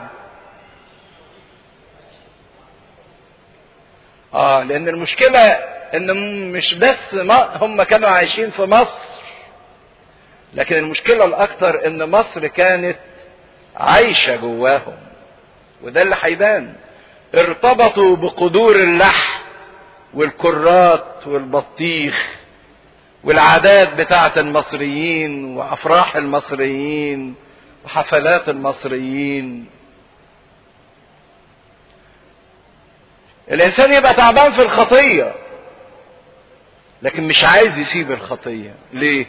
اه لان المشكله ان مش بس ما هم كانوا عايشين في مصر لكن المشكله الاكثر ان مصر كانت عايشه جواهم وده اللي هيبان ارتبطوا بقدور اللحم والكرات والبطيخ والعادات بتاعه المصريين وافراح المصريين وحفلات المصريين الانسان يبقى تعبان في الخطيه لكن مش عايز يسيب الخطيه ليه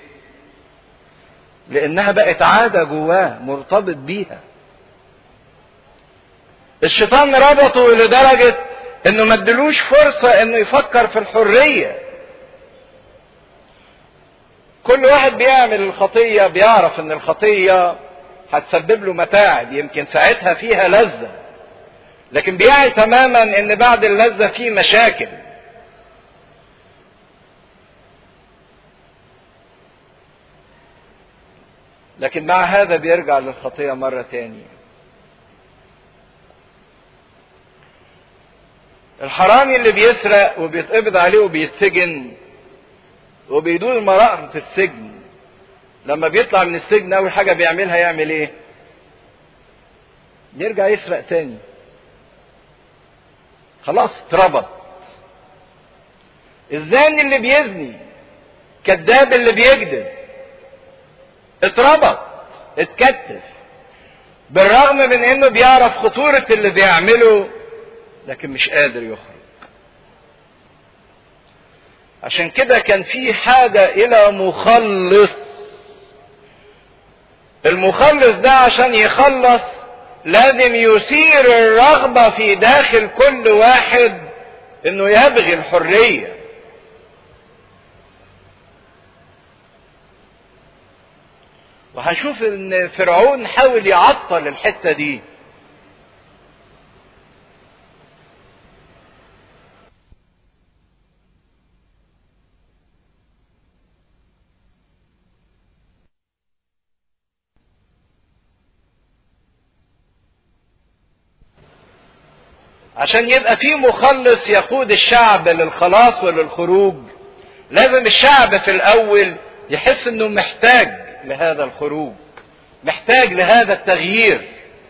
لانها بقت عاده جواه مرتبط بيها الشيطان ربطه لدرجه انه ما ادلوش فرصه انه يفكر في الحريه كل واحد بيعمل الخطيه بيعرف ان الخطيه هتسبب له متاعب يمكن ساعتها فيها لذه لكن بيعي تماما ان بعد اللذه في مشاكل لكن مع هذا بيرجع للخطيه مره تانية الحرامي اللي بيسرق وبيتقبض عليه وبيتسجن وبيدور مرارة السجن لما بيطلع من السجن اول حاجه بيعملها يعمل ايه يرجع يسرق تاني خلاص اتربط الزاني اللي بيزني كذاب اللي بيكذب اتربط اتكتف بالرغم من انه بيعرف خطورة اللي بيعمله لكن مش قادر يخرج عشان كده كان في حاجة الى مخلص المخلص ده عشان يخلص لازم يثير الرغبة في داخل كل واحد انه يبغي الحرية وهنشوف ان فرعون حاول يعطل الحتة دي عشان يبقى في مخلص يقود الشعب للخلاص وللخروج لازم الشعب في الاول يحس انه محتاج لهذا الخروج محتاج لهذا التغيير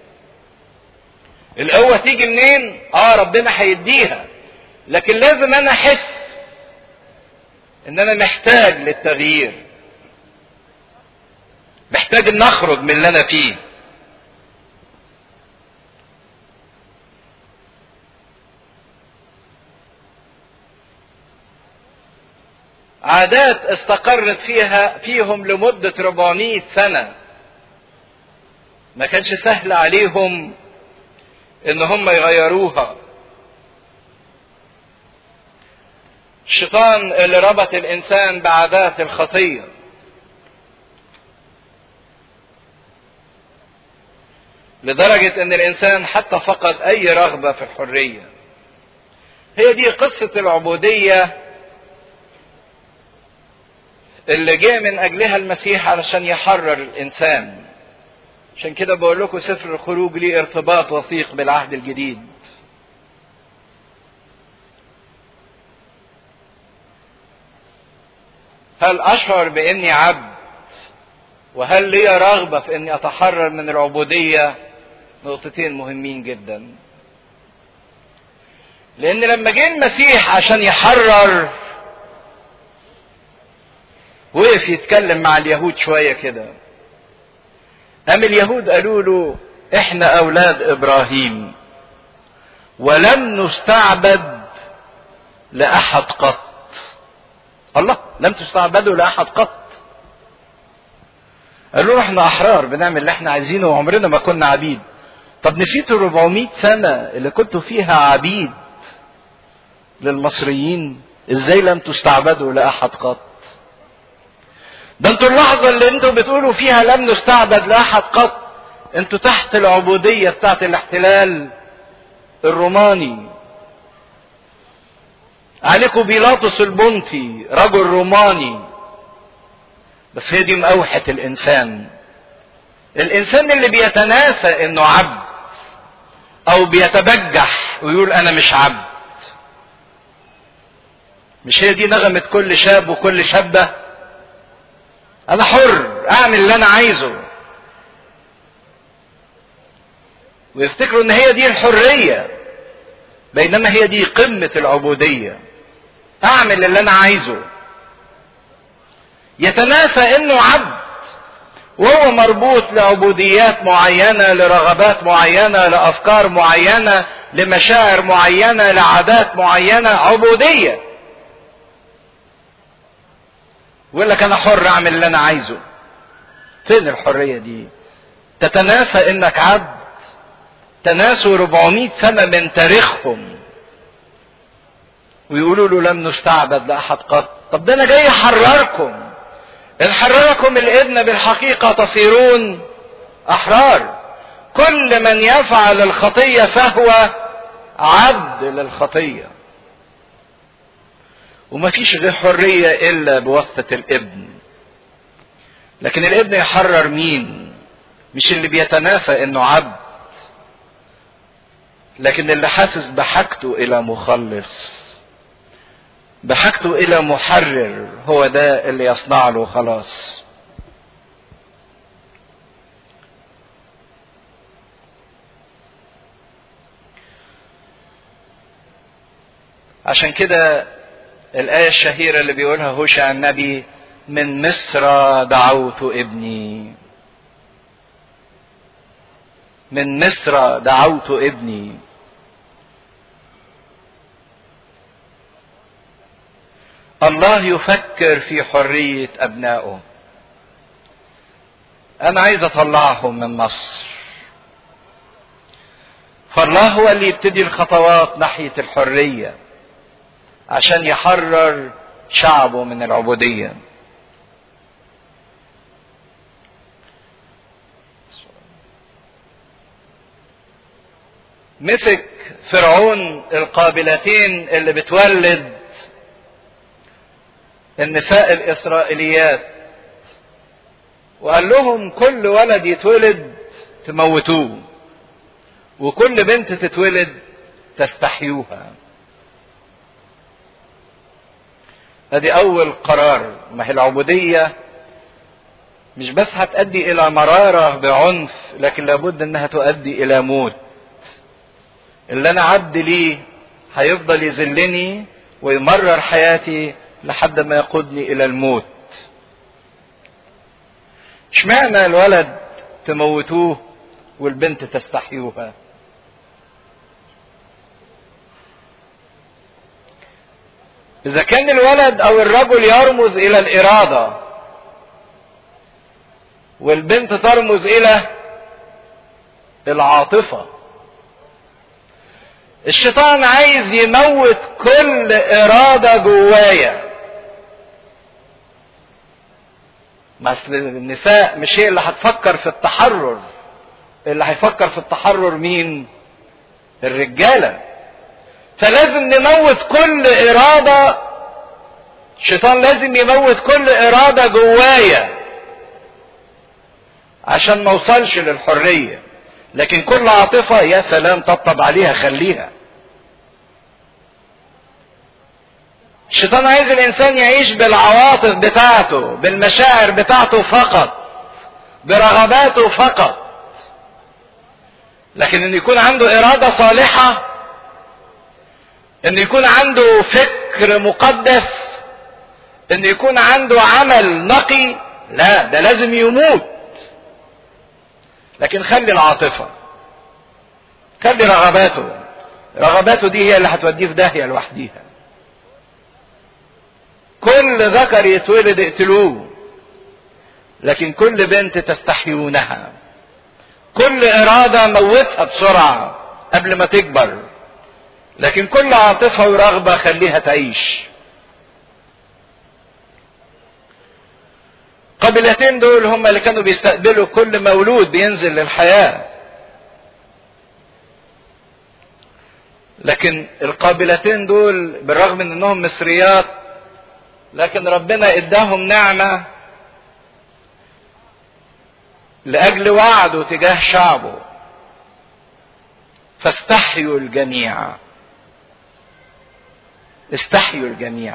القوة تيجي منين اه ربنا هيديها لكن لازم انا احس ان انا محتاج للتغيير محتاج ان اخرج من اللي انا فيه عادات استقرت فيها فيهم لمدة 400 سنة ما كانش سهل عليهم ان هم يغيروها الشيطان اللي ربط الانسان بعادات الخطيه لدرجه ان الانسان حتى فقد اي رغبه في الحريه هي دي قصه العبوديه اللي جه من اجلها المسيح علشان يحرر الانسان عشان كده بقول لكم سفر الخروج ليه ارتباط وثيق بالعهد الجديد هل اشعر باني عبد وهل لي رغبه في اني اتحرر من العبوديه نقطتين مهمين جدا لان لما جه المسيح عشان يحرر وقف يتكلم مع اليهود شويه كده قام اليهود قالوا له احنا اولاد ابراهيم ولم نستعبد لاحد قط الله لم تستعبدوا لاحد قط قالوا له احنا احرار بنعمل اللي احنا عايزينه وعمرنا ما كنا عبيد طب نسيتوا 400 سنة اللي كنتوا فيها عبيد للمصريين ازاي لم تستعبدوا لاحد قط ده انتوا اللحظة اللي انتوا بتقولوا فيها لم نستعبد لأحد قط انتوا تحت العبودية بتاعت الاحتلال الروماني عليكم بيلاطس البنطي رجل روماني بس هي دي مقاوحة الإنسان الإنسان اللي بيتناسى إنه عبد أو بيتبجح ويقول أنا مش عبد مش هي دي نغمة كل شاب وكل شابة أنا حر أعمل اللي أنا عايزه ويفتكروا إن هي دي الحرية بينما هي دي قمة العبودية أعمل اللي أنا عايزه يتناسى إنه عبد وهو مربوط لعبوديات معينة لرغبات معينة لأفكار معينة لمشاعر معينة لعادات معينة عبودية ويقول لك أنا حر أعمل اللي أنا عايزه فين الحرية دي تتناسى إنك عبد تناسوا 400 سنة من تاريخهم ويقولوا له لم نستعبد لأحد قط طب ده أنا جاي أحرركم إن حرركم الابن بالحقيقة تصيرون أحرار كل من يفعل الخطية فهو عبد للخطية وما فيش غير حرية إلا بواسطة الابن لكن الابن يحرر مين مش اللي بيتناسى انه عبد لكن اللي حاسس بحاجته الى مخلص بحاجته الى محرر هو ده اللي يصنع له خلاص عشان كده الآية الشهيرة اللي بيقولها هوشع النبي من مصر دعوت ابني من مصر دعوت ابني الله يفكر في حرية أبنائه أنا عايز أطلعهم من مصر فالله هو اللي يبتدي الخطوات ناحية الحرية عشان يحرر شعبه من العبودية مسك فرعون القابلتين اللي بتولد النساء الإسرائيليات وقال لهم كل ولد يتولد تموتوه وكل بنت تتولد تستحيوها ادي اول قرار ما هي العبودية مش بس هتؤدي الى مرارة بعنف لكن لابد انها تؤدي الى موت اللي انا عبد ليه هيفضل يذلني ويمرر حياتي لحد ما يقودني الى الموت اشمعنى الولد تموتوه والبنت تستحيوها اذا كان الولد او الرجل يرمز الى الاراده والبنت ترمز الى العاطفه الشيطان عايز يموت كل اراده جوايا مثل النساء مش هي اللي هتفكر في التحرر اللي هيفكر في التحرر مين الرجاله فلازم نموت كل إرادة الشيطان لازم يموت كل إرادة جوايا عشان ما اوصلش للحرية لكن كل عاطفة يا سلام طبطب عليها خليها الشيطان عايز الإنسان يعيش بالعواطف بتاعته بالمشاعر بتاعته فقط برغباته فقط لكن ان يكون عنده إرادة صالحة ان يكون عنده فكر مقدس ان يكون عنده عمل نقي لا ده لازم يموت لكن خلي العاطفة خلي رغباته رغباته دي هي اللي هتوديه في داهية لوحديها كل ذكر يتولد اقتلوه لكن كل بنت تستحيونها كل إرادة موتها بسرعة قبل ما تكبر لكن كل عاطفة ورغبة خليها تعيش القبيلتين دول هم اللي كانوا بيستقبلوا كل مولود بينزل للحياة لكن القابلتين دول بالرغم من انهم مصريات لكن ربنا اداهم نعمة لأجل وعده تجاه شعبه فاستحيوا الجميع استحيوا الجميع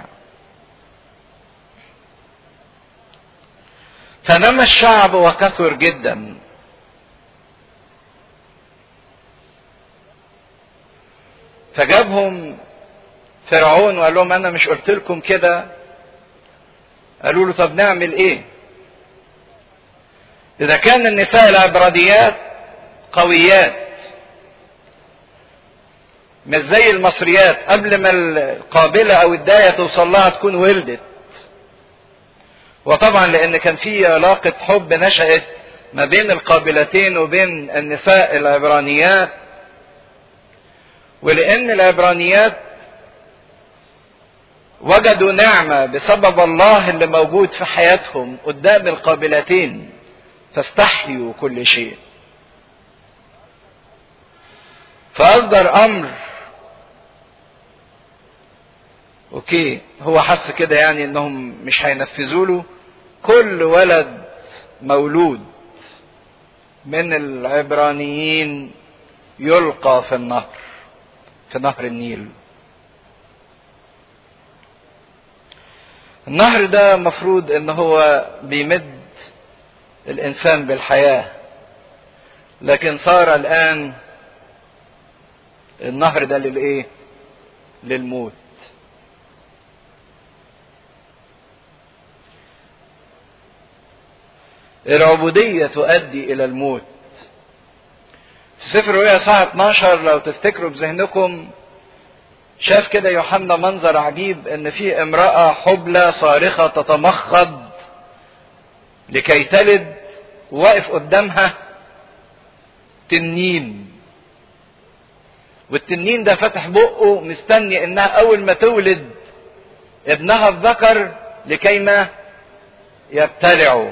فنمى الشعب وكثر جدا فجابهم فرعون وقال لهم انا مش قلت لكم كده قالوا له طب نعمل ايه اذا كان النساء العبرانيات قويات مش زي المصريات قبل ما القابلة او الداية توصل لها تكون ولدت وطبعا لان كان في علاقة حب نشأت ما بين القابلتين وبين النساء العبرانيات ولان العبرانيات وجدوا نعمة بسبب الله اللي موجود في حياتهم قدام القابلتين فاستحيوا كل شيء فأصدر أمر أوكي هو حس كده يعني إنهم مش هينفذوا له كل ولد مولود من العبرانيين يلقى في النهر في نهر النيل النهر ده مفروض ان هو بيمد الانسان بالحياة لكن صار الان النهر ده للايه للموت العبودية تؤدي الى الموت في سفر رؤيا صح 12 لو تفتكروا بذهنكم شاف كده يوحنا منظر عجيب ان في امرأة حبلى صارخة تتمخض لكي تلد واقف قدامها تنين والتنين ده فتح بقه مستني انها اول ما تولد ابنها الذكر لكي ما يبتلعه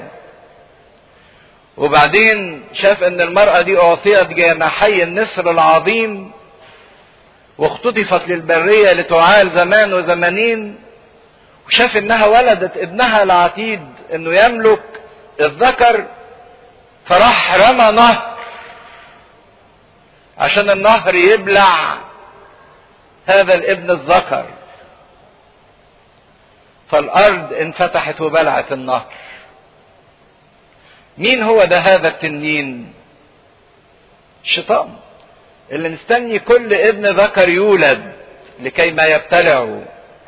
وبعدين شاف ان المرأة دي اعطيت جناحي النسر العظيم واختطفت للبرية لتعال زمان وزمانين وشاف انها ولدت ابنها العتيد انه يملك الذكر فراح رمى نهر عشان النهر يبلع هذا الابن الذكر فالارض انفتحت وبلعت النهر مين هو ده هذا التنين الشيطان اللي مستني كل ابن ذكر يولد لكي ما يبتلعه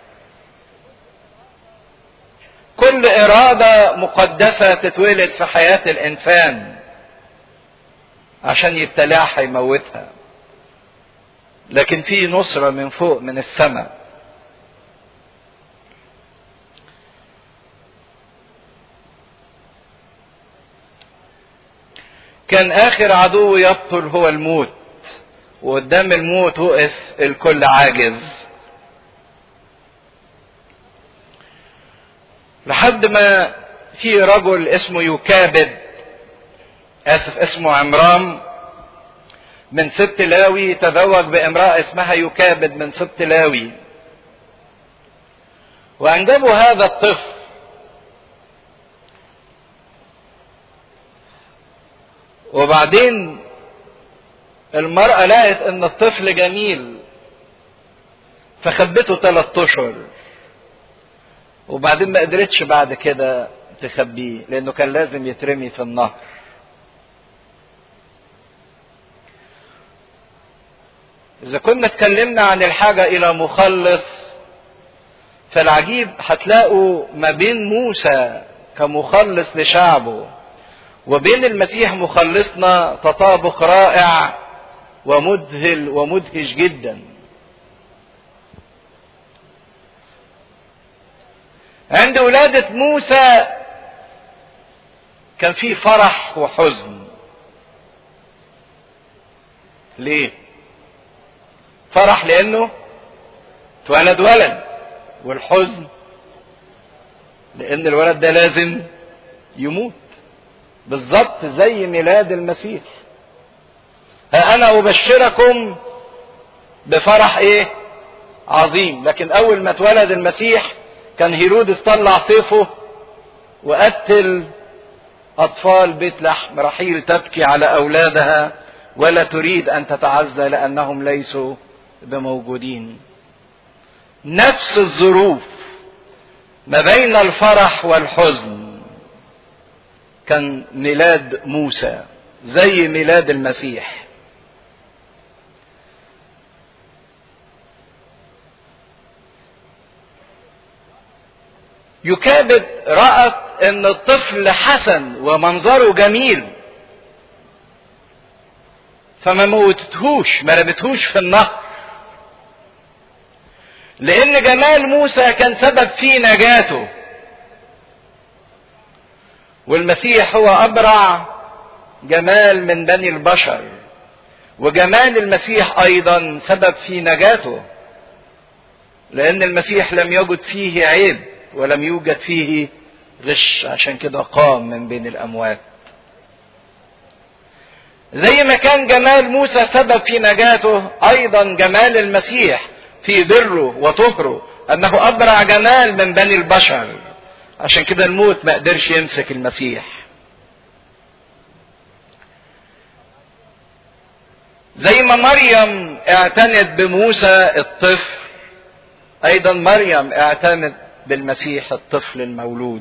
كل إرادة مقدسة تتولد في حياة الإنسان عشان يبتلعها يموتها لكن في نصرة من فوق من السماء كان آخر عدو يبطل هو الموت وقدام الموت وقف الكل عاجز لحد ما في رجل اسمه يكابد اسف اسمه عمرام من سبت لاوي تزوج بامرأة اسمها يكابد من سبت لاوي وانجبوا هذا الطفل وبعدين المرأة لقت ان الطفل جميل فخبته ثلاث اشهر وبعدين ما قدرتش بعد كده تخبيه لانه كان لازم يترمي في النهر اذا كنا اتكلمنا عن الحاجة الى مخلص فالعجيب هتلاقوا ما بين موسى كمخلص لشعبه وبين المسيح مخلصنا تطابق رائع ومذهل ومدهش جدا عند ولادة موسى كان في فرح وحزن ليه فرح لانه اتولد ولد والحزن لان الولد ده لازم يموت بالظبط زي ميلاد المسيح ها انا ابشركم بفرح ايه عظيم لكن اول ما اتولد المسيح كان هيرودس طلع سيفه وقتل اطفال بيت لحم رحيل تبكي على اولادها ولا تريد ان تتعزى لانهم ليسوا بموجودين نفس الظروف ما بين الفرح والحزن كان ميلاد موسى زي ميلاد المسيح يكابد رأت ان الطفل حسن ومنظره جميل فما موتتهوش ما رمتهوش في النهر لان جمال موسى كان سبب في نجاته والمسيح هو ابرع جمال من بني البشر وجمال المسيح ايضا سبب في نجاته لان المسيح لم يجد فيه عيب ولم يوجد فيه غش عشان كده قام من بين الاموات زي ما كان جمال موسى سبب في نجاته ايضا جمال المسيح في بره وطهره انه ابرع جمال من بني البشر عشان كده الموت ما قدرش يمسك المسيح زي ما مريم اعتنت بموسى الطفل ايضا مريم اعتنت بالمسيح الطفل المولود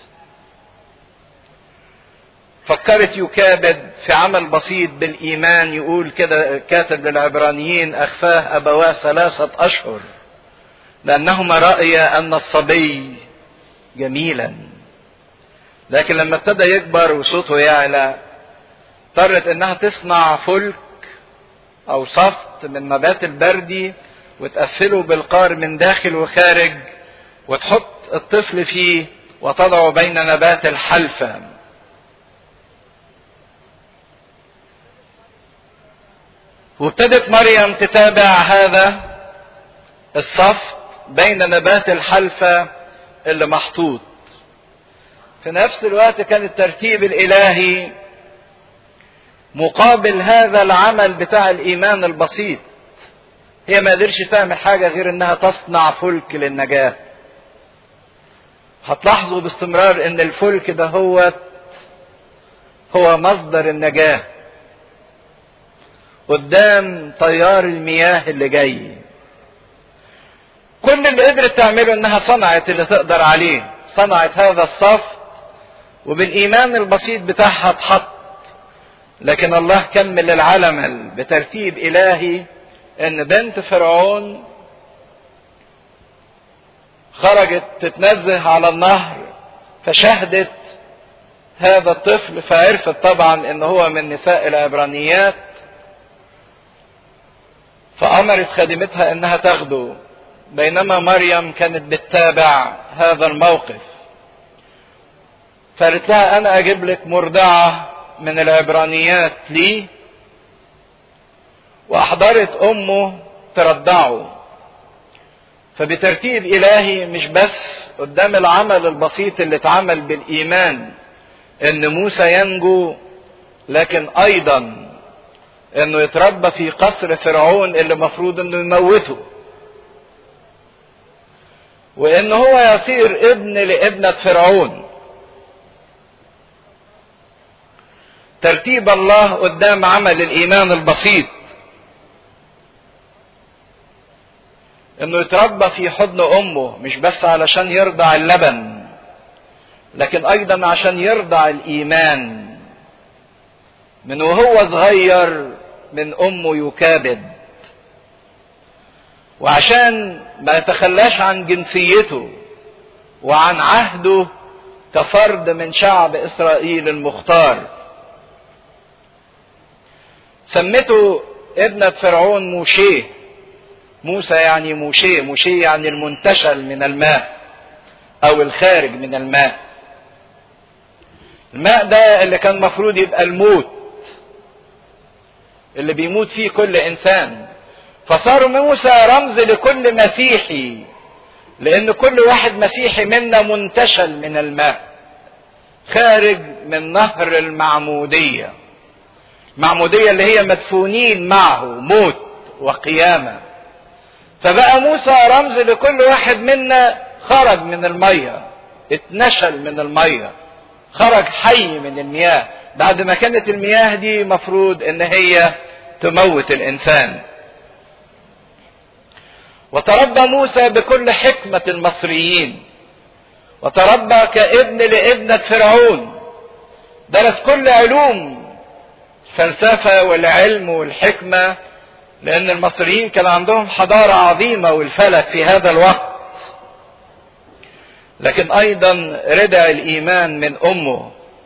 فكرت يكابد في عمل بسيط بالايمان يقول كده كاتب للعبرانيين اخفاه ابواه ثلاثه اشهر لانهما رايا ان الصبي جميلا لكن لما ابتدى يكبر وصوته يعلى اضطرت انها تصنع فلك او صفت من نبات البردي وتقفله بالقار من داخل وخارج وتحط الطفل فيه وتضعه بين نبات الحلفة وابتدت مريم تتابع هذا الصفت بين نبات الحلفة اللي محطوط في نفس الوقت كان الترتيب الإلهي مقابل هذا العمل بتاع الإيمان البسيط هي ما قدرش تعمل حاجة غير إنها تصنع فلك للنجاة هتلاحظوا باستمرار ان الفلك ده هو هو مصدر النجاة قدام تيار المياه اللي جاي كل اللي قدرت تعمله انها صنعت اللي تقدر عليه صنعت هذا الصف وبالايمان البسيط بتاعها اتحط لكن الله كمل العمل بترتيب الهي ان بنت فرعون خرجت تتنزه على النهر فشهدت هذا الطفل فعرفت طبعا ان هو من نساء العبرانيات فامرت خادمتها انها تاخده بينما مريم كانت بتتابع هذا الموقف فقالت لها انا اجيب لك مرضعه من العبرانيات لي واحضرت امه ترضعه فبترتيب الهي مش بس قدام العمل البسيط اللي اتعمل بالايمان ان موسى ينجو لكن ايضا انه يتربى في قصر فرعون اللي مفروض انه يموته وان هو يصير ابن لابنة فرعون ترتيب الله قدام عمل الايمان البسيط انه يتربى في حضن امه مش بس علشان يرضع اللبن لكن ايضا عشان يرضع الايمان من وهو صغير من امه يكابد وعشان ما يتخلاش عن جنسيته وعن عهده كفرد من شعب اسرائيل المختار سمته ابنة فرعون موشيه موسى يعني موشيه موشيه يعني المنتشل من الماء او الخارج من الماء الماء ده اللي كان مفروض يبقى الموت اللي بيموت فيه كل انسان فصار موسى رمز لكل مسيحي لان كل واحد مسيحي منا منتشل من الماء خارج من نهر المعمودية المعمودية اللي هي مدفونين معه موت وقيامة فبقى موسى رمز لكل واحد منا خرج من المية اتنشل من المية خرج حي من المياه بعد ما كانت المياه دي مفروض ان هي تموت الانسان وتربى موسى بكل حكمة المصريين وتربى كابن لابنة فرعون درس كل علوم الفلسفة والعلم والحكمة لأن المصريين كان عندهم حضارة عظيمة والفلك في هذا الوقت لكن أيضا ردع الإيمان من أمه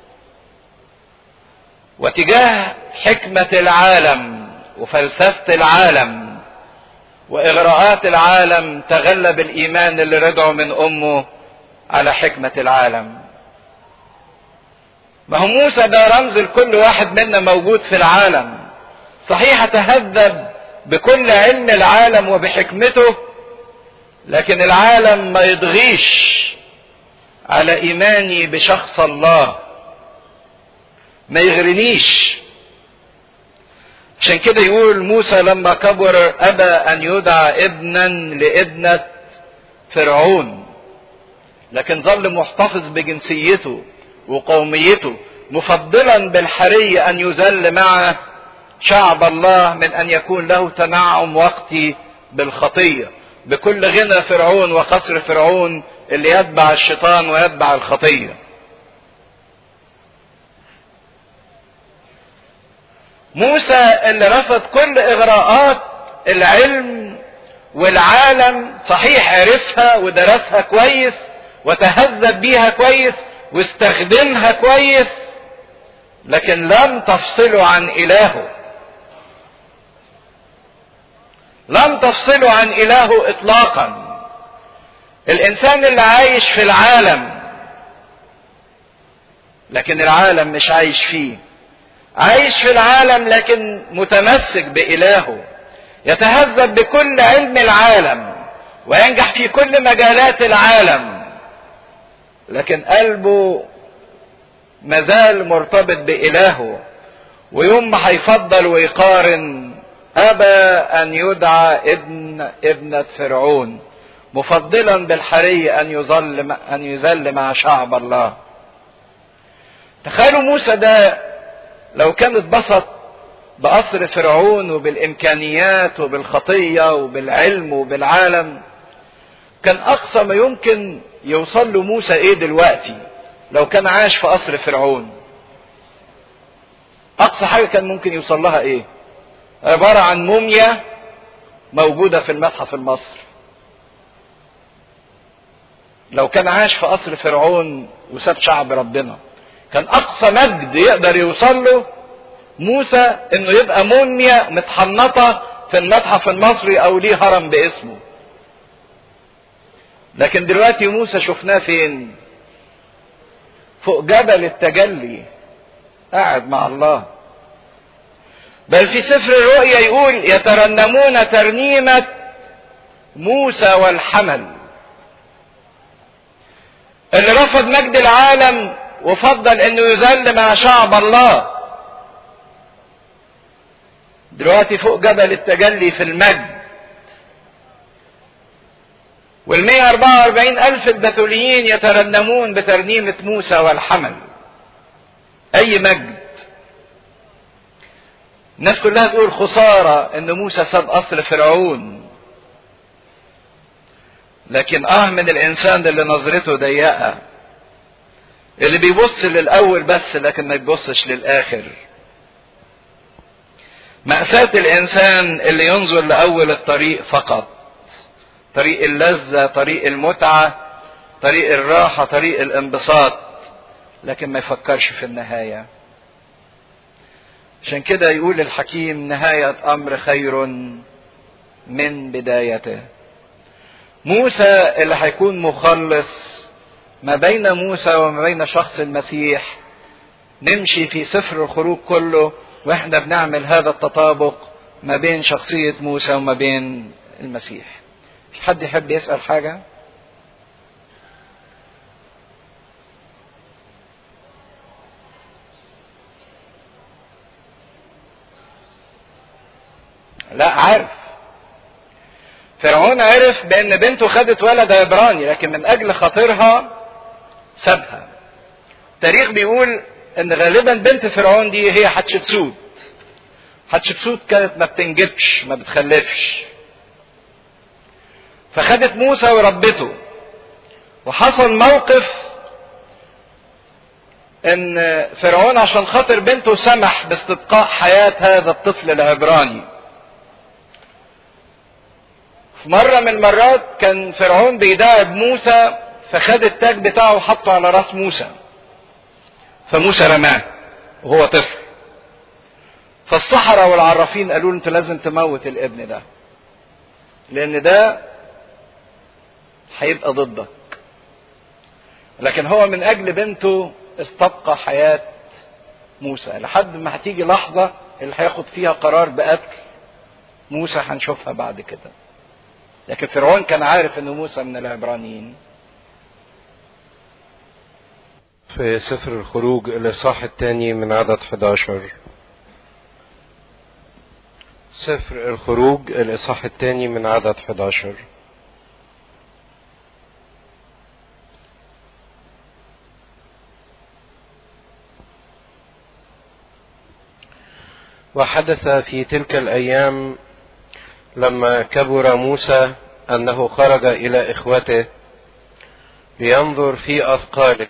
وتجاه حكمة العالم وفلسفة العالم وإغراءات العالم تغلب الإيمان اللي ردعه من أمه على حكمة العالم ما هو موسى ده رمز لكل واحد منا موجود في العالم صحيح تهذب بكل علم العالم وبحكمته لكن العالم ما يضغيش على ايماني بشخص الله ما يغرنيش عشان كده يقول موسى لما كبر ابى ان يدعى ابنا لابنه فرعون لكن ظل محتفظ بجنسيته وقوميته مفضلا بالحري ان يذل مع شعب الله من ان يكون له تنعم وقتي بالخطيه بكل غنى فرعون وقصر فرعون اللي يتبع الشيطان ويتبع الخطيه موسى اللي رفض كل اغراءات العلم والعالم صحيح عرفها ودرسها كويس وتهذب بيها كويس واستخدمها كويس لكن لم تفصله عن الهه لم تفصله عن الهه اطلاقا الانسان اللي عايش في العالم لكن العالم مش عايش فيه عايش في العالم لكن متمسك بإلهه يتهذب بكل علم العالم وينجح في كل مجالات العالم لكن قلبه مازال مرتبط بإلهه ويوم ما هيفضل ويقارن أبى أن يدعى ابن ابنة فرعون مفضلا بالحري أن يظل أن يذل مع شعب الله تخيلوا موسى ده لو كان اتبسط بقصر فرعون وبالامكانيات وبالخطيه وبالعلم وبالعالم كان اقصى ما يمكن يوصل له موسى ايه دلوقتي لو كان عاش في قصر فرعون اقصى حاجه كان ممكن يوصل لها ايه عباره عن موميا موجوده في المتحف المصري لو كان عاش في قصر فرعون وساب شعب ربنا كان اقصى مجد يقدر يوصل له موسى انه يبقى موميا متحنطه في المتحف المصري او ليه هرم باسمه لكن دلوقتي موسى شفناه فين فوق جبل التجلي قاعد مع الله بل في سفر الرؤيا يقول يترنمون ترنيمة موسى والحمل اللي رفض مجد العالم وفضل انه يذل مع شعب الله دلوقتي فوق جبل التجلي في المجد والمية أربعة وأربعين ألف البتوليين يترنمون بترنيمة موسى والحمل أي مجد الناس كلها تقول خسارة إن موسى ساب قصر فرعون لكن اه من الانسان اللي نظرته ضيقه اللي بيبص للاول بس لكن ما يبصش للاخر مأساة الإنسان اللي ينظر لأول الطريق فقط طريق اللذة طريق المتعة طريق الراحة طريق الانبساط لكن ما يفكرش في النهاية عشان كده يقول الحكيم نهاية أمر خير من بدايته موسى اللي هيكون مخلص ما بين موسى وما بين شخص المسيح نمشي في سفر الخروج كله واحنا بنعمل هذا التطابق ما بين شخصية موسى وما بين المسيح في حد يحب يسأل حاجة لا عارف فرعون عرف بان بنته خدت ولد عبراني لكن من اجل خاطرها سابها التاريخ بيقول ان غالبا بنت فرعون دي هي حتشبسوت حتشبسوت كانت ما بتنجبش ما بتخلفش فخدت موسى وربته وحصل موقف ان فرعون عشان خاطر بنته سمح باستبقاء حياة هذا الطفل العبراني في مرة من المرات كان فرعون بيداعب موسى فخد التاج بتاعه وحطه على راس موسى فموسى رماه وهو طفل فالسحرة والعرافين قالوا له انت لازم تموت الابن ده لان ده هيبقى ضدك لكن هو من اجل بنته استبقى حياة موسى لحد ما هتيجي لحظة اللي هياخد فيها قرار بقتل موسى هنشوفها بعد كده لكن فرعون كان عارف ان موسى من العبرانيين في سفر الخروج الإصحاح الثاني من عدد 11 سفر الخروج الإصحاح الثاني من عدد 11 وحدث في تلك الأيام لما كبر موسى أنه خرج إلى إخوته لينظر في أثقاله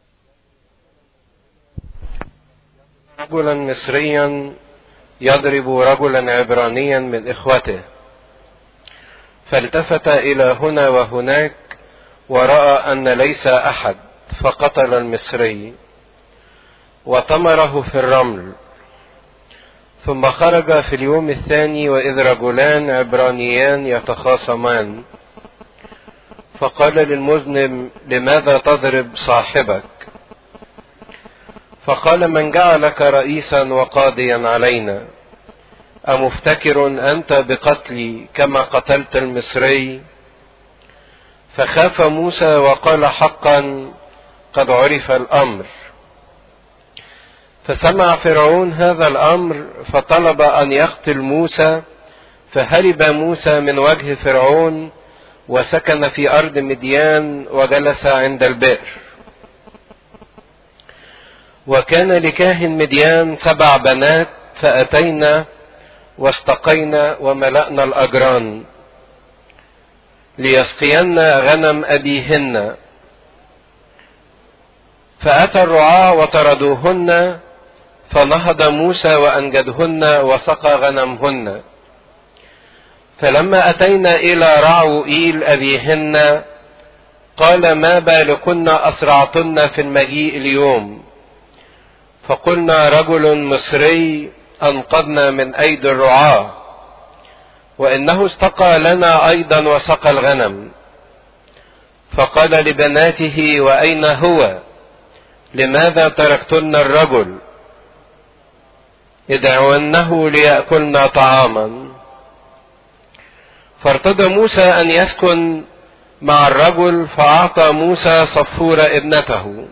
رجلا مصريا يضرب رجلا عبرانيا من إخوته فالتفت إلى هنا وهناك ورأى أن ليس أحد فقتل المصري وطمره في الرمل ثم خرج في اليوم الثاني وإذ رجلان عبرانيان يتخاصمان فقال للمذنب لماذا تضرب صاحبك فقال من جعلك رئيسا وقاضيا علينا أمفتكر أنت بقتلي كما قتلت المصري فخاف موسى وقال حقا قد عرف الأمر فسمع فرعون هذا الأمر فطلب أن يقتل موسى فهرب موسى من وجه فرعون وسكن في أرض مديان وجلس عند البئر وكان لكاهن مديان سبع بنات فأتينا واستقينا وملأنا الأجران ليسقين غنم أبيهن فأتى الرعاة وطردوهن فنهض موسى وأنجدهن وسقى غنمهن فلما أتينا إلى رعوئيل أبيهن قال ما بالكن أسرعتن في المجيء اليوم فقلنا رجل مصري أنقذنا من أيدي الرعاة وإنه استقى لنا أيضا وسقى الغنم فقال لبناته وأين هو لماذا تركتن الرجل ادعونه ليأكلنا طعاما فارتضى موسى أن يسكن مع الرجل فأعطى موسى صفورة ابنته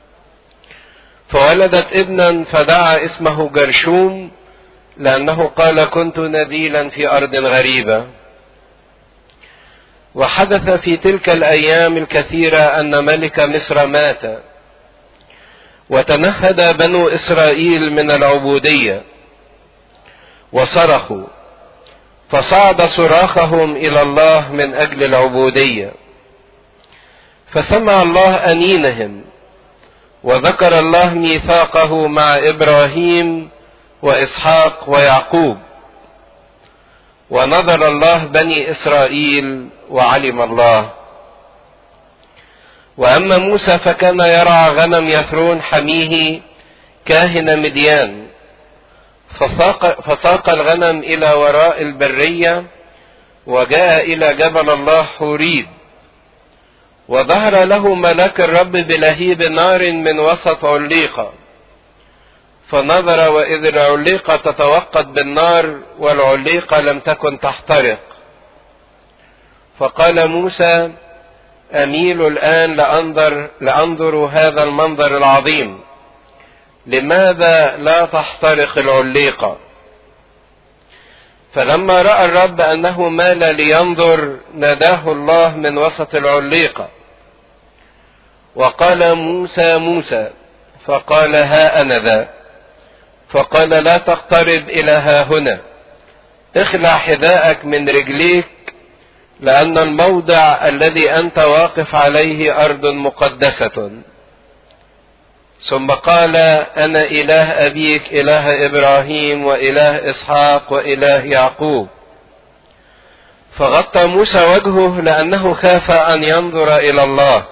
فولدت ابنا فدعا اسمه جرشوم لأنه قال كنت نبيلا في أرض غريبة وحدث في تلك الأيام الكثيرة أن ملك مصر مات وتنهد بنو إسرائيل من العبودية وصرخوا فصعد صراخهم إلى الله من أجل العبودية فسمع الله أنينهم وذكر الله ميثاقه مع إبراهيم وإسحاق ويعقوب ونظر الله بني إسرائيل وعلم الله وأما موسى فكان يرعى غنم يثرون حميه كاهن مديان فساق, فساق الغنم إلى وراء البرية وجاء إلى جبل الله حوريب وظهر له ملاك الرب بلهيب نار من وسط عليقة فنظر وإذ العليقة تتوقد بالنار والعليقة لم تكن تحترق فقال موسى أميل الآن لأنظر, لأنظر هذا المنظر العظيم لماذا لا تحترق العليقة فلما راى الرب انه مال لينظر ناداه الله من وسط العليقه وقال موسى موسى فقال ها انا ذا فقال لا تقترب الى ها هنا اخلع حذاءك من رجليك لان الموضع الذي انت واقف عليه ارض مقدسه ثم قال انا اله ابيك اله ابراهيم واله اسحاق واله يعقوب فغطى موسى وجهه لانه خاف ان ينظر الى الله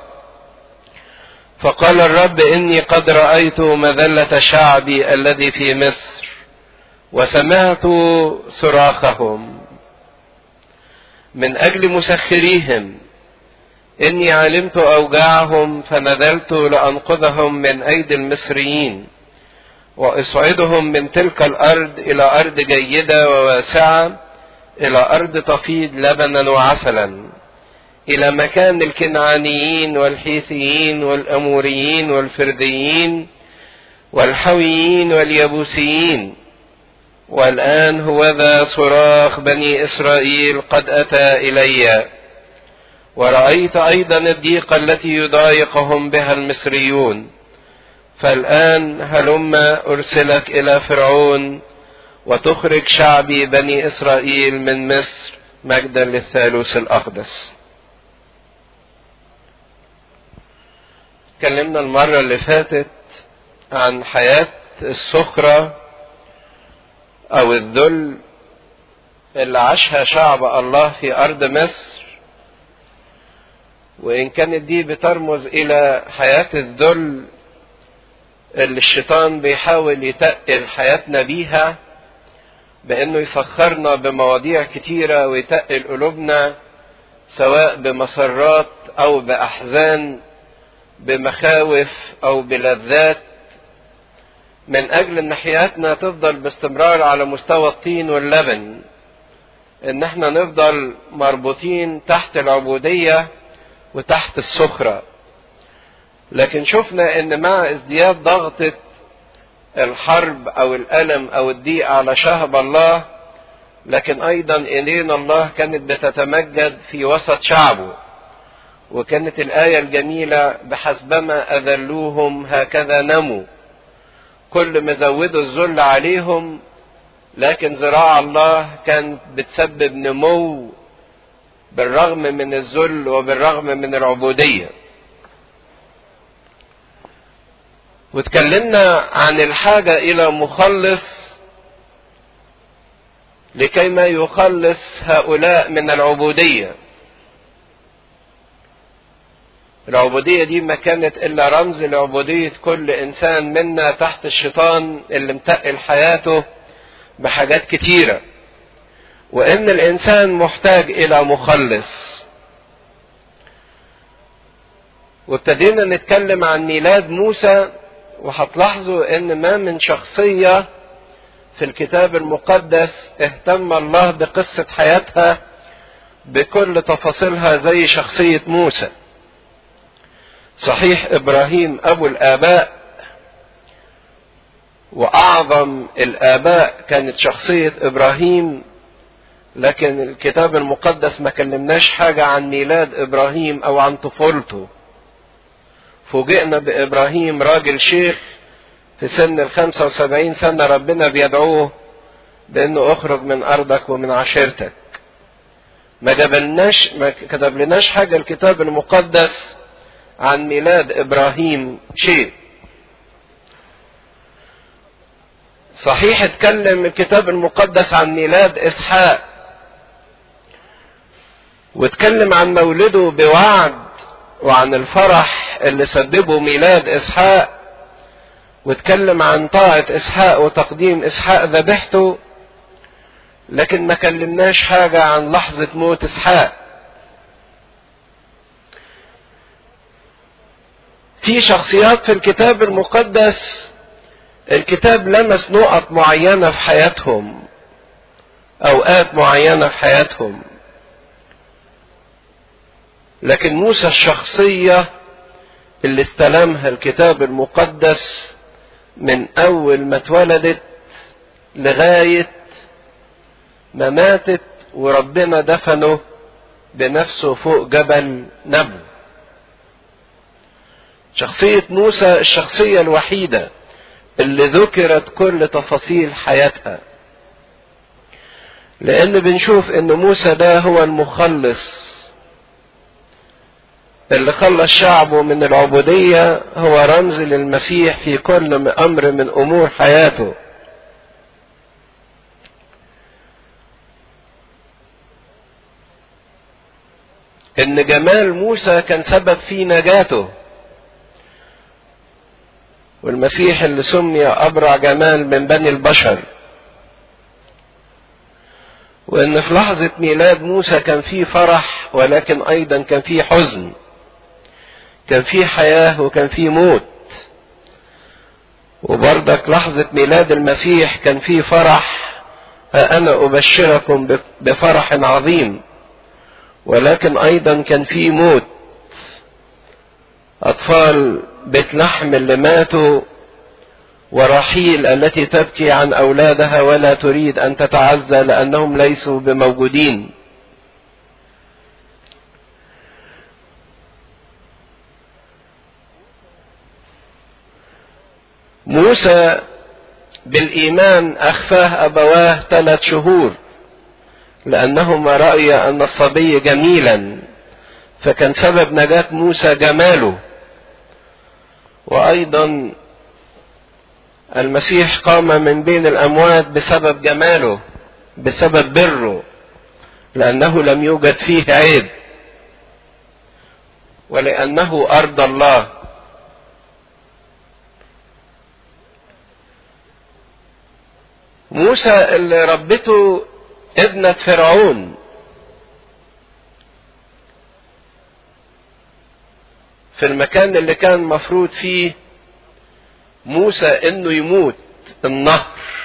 فقال الرب اني قد رايت مذله شعبي الذي في مصر وسمعت صراخهم من اجل مسخريهم اني علمت اوجاعهم فنزلت لانقذهم من ايدي المصريين واصعدهم من تلك الارض الى ارض جيده وواسعه الى ارض تفيض لبنا وعسلا الى مكان الكنعانيين والحيثيين والاموريين والفرديين والحويين واليبوسيين والان هوذا صراخ بني اسرائيل قد اتى الي ورأيت أيضا الضيقة التي يضايقهم بها المصريون فالآن هلم أرسلك إلى فرعون وتخرج شعبي بني إسرائيل من مصر مجدا للثالوث الأقدس اتكلمنا المرة اللي فاتت عن حياة السخرة أو الذل اللي عاشها شعب الله في أرض مصر وإن كانت دي بترمز إلى حياة الذل اللي الشيطان بيحاول يتقل حياتنا بيها بأنه يسخرنا بمواضيع كتيرة ويتقل قلوبنا سواء بمسرات أو بأحزان بمخاوف أو بلذات من أجل أن حياتنا تفضل باستمرار على مستوى الطين واللبن إن احنا نفضل مربوطين تحت العبودية وتحت السخرة لكن شفنا ان مع ازدياد ضغطة الحرب او الالم او الضيق على شهب الله لكن ايضا ايدين الله كانت بتتمجد في وسط شعبه وكانت الايه الجميله بحسبما اذلوهم هكذا نموا كل ما زودوا الذل عليهم لكن ذراع الله كانت بتسبب نمو بالرغم من الذل وبالرغم من العبوديه واتكلمنا عن الحاجه الى مخلص لكي ما يخلص هؤلاء من العبوديه العبوديه دي ما كانت الا رمز لعبوديه كل انسان منا تحت الشيطان اللي متقل حياته بحاجات كتيره وان الانسان محتاج الى مخلص وابتدينا نتكلم عن ميلاد موسى وهتلاحظوا ان ما من شخصيه في الكتاب المقدس اهتم الله بقصه حياتها بكل تفاصيلها زي شخصيه موسى صحيح ابراهيم ابو الاباء واعظم الاباء كانت شخصيه ابراهيم لكن الكتاب المقدس ما كلمناش حاجة عن ميلاد إبراهيم أو عن طفولته فوجئنا بإبراهيم راجل شيخ في سن الخمسة وسبعين سنة ربنا بيدعوه بأنه أخرج من أرضك ومن عشيرتك ما جابلناش ما كتب لناش حاجة الكتاب المقدس عن ميلاد إبراهيم شيء صحيح اتكلم الكتاب المقدس عن ميلاد إسحاق واتكلم عن مولده بوعد وعن الفرح اللي سببه ميلاد اسحاق واتكلم عن طاعة اسحاق وتقديم اسحاق ذبيحته لكن ما كلمناش حاجة عن لحظة موت اسحاق في شخصيات في الكتاب المقدس الكتاب لمس نقط معينة في حياتهم أوقات معينة في حياتهم لكن موسى الشخصية اللي استلمها الكتاب المقدس من أول ما اتولدت لغاية ما ماتت وربنا دفنه بنفسه فوق جبل نبو شخصية موسى الشخصية الوحيدة اللي ذكرت كل تفاصيل حياتها لان بنشوف ان موسى ده هو المخلص اللي خلص شعبه من العبودية هو رمز للمسيح في كل امر من امور حياته ان جمال موسى كان سبب في نجاته والمسيح اللي سمي ابرع جمال من بني البشر وان في لحظة ميلاد موسى كان فيه فرح ولكن ايضا كان فيه حزن كان فيه حياة وكان فيه موت وبرضك لحظة ميلاد المسيح كان فيه فرح ها انا ابشركم بفرح عظيم ولكن ايضا كان فيه موت اطفال بيت لحم اللي ماتوا ورحيل التي تبكي عن اولادها ولا تريد ان تتعزى لانهم ليسوا بموجودين موسى بالايمان اخفاه ابواه ثلاث شهور لانهما راي ان الصبي جميلا فكان سبب نجاه موسى جماله وايضا المسيح قام من بين الاموات بسبب جماله بسبب بره لانه لم يوجد فيه عيب ولانه ارض الله موسى اللي ربته ابنة فرعون في المكان اللي كان مفروض فيه موسى انه يموت النهر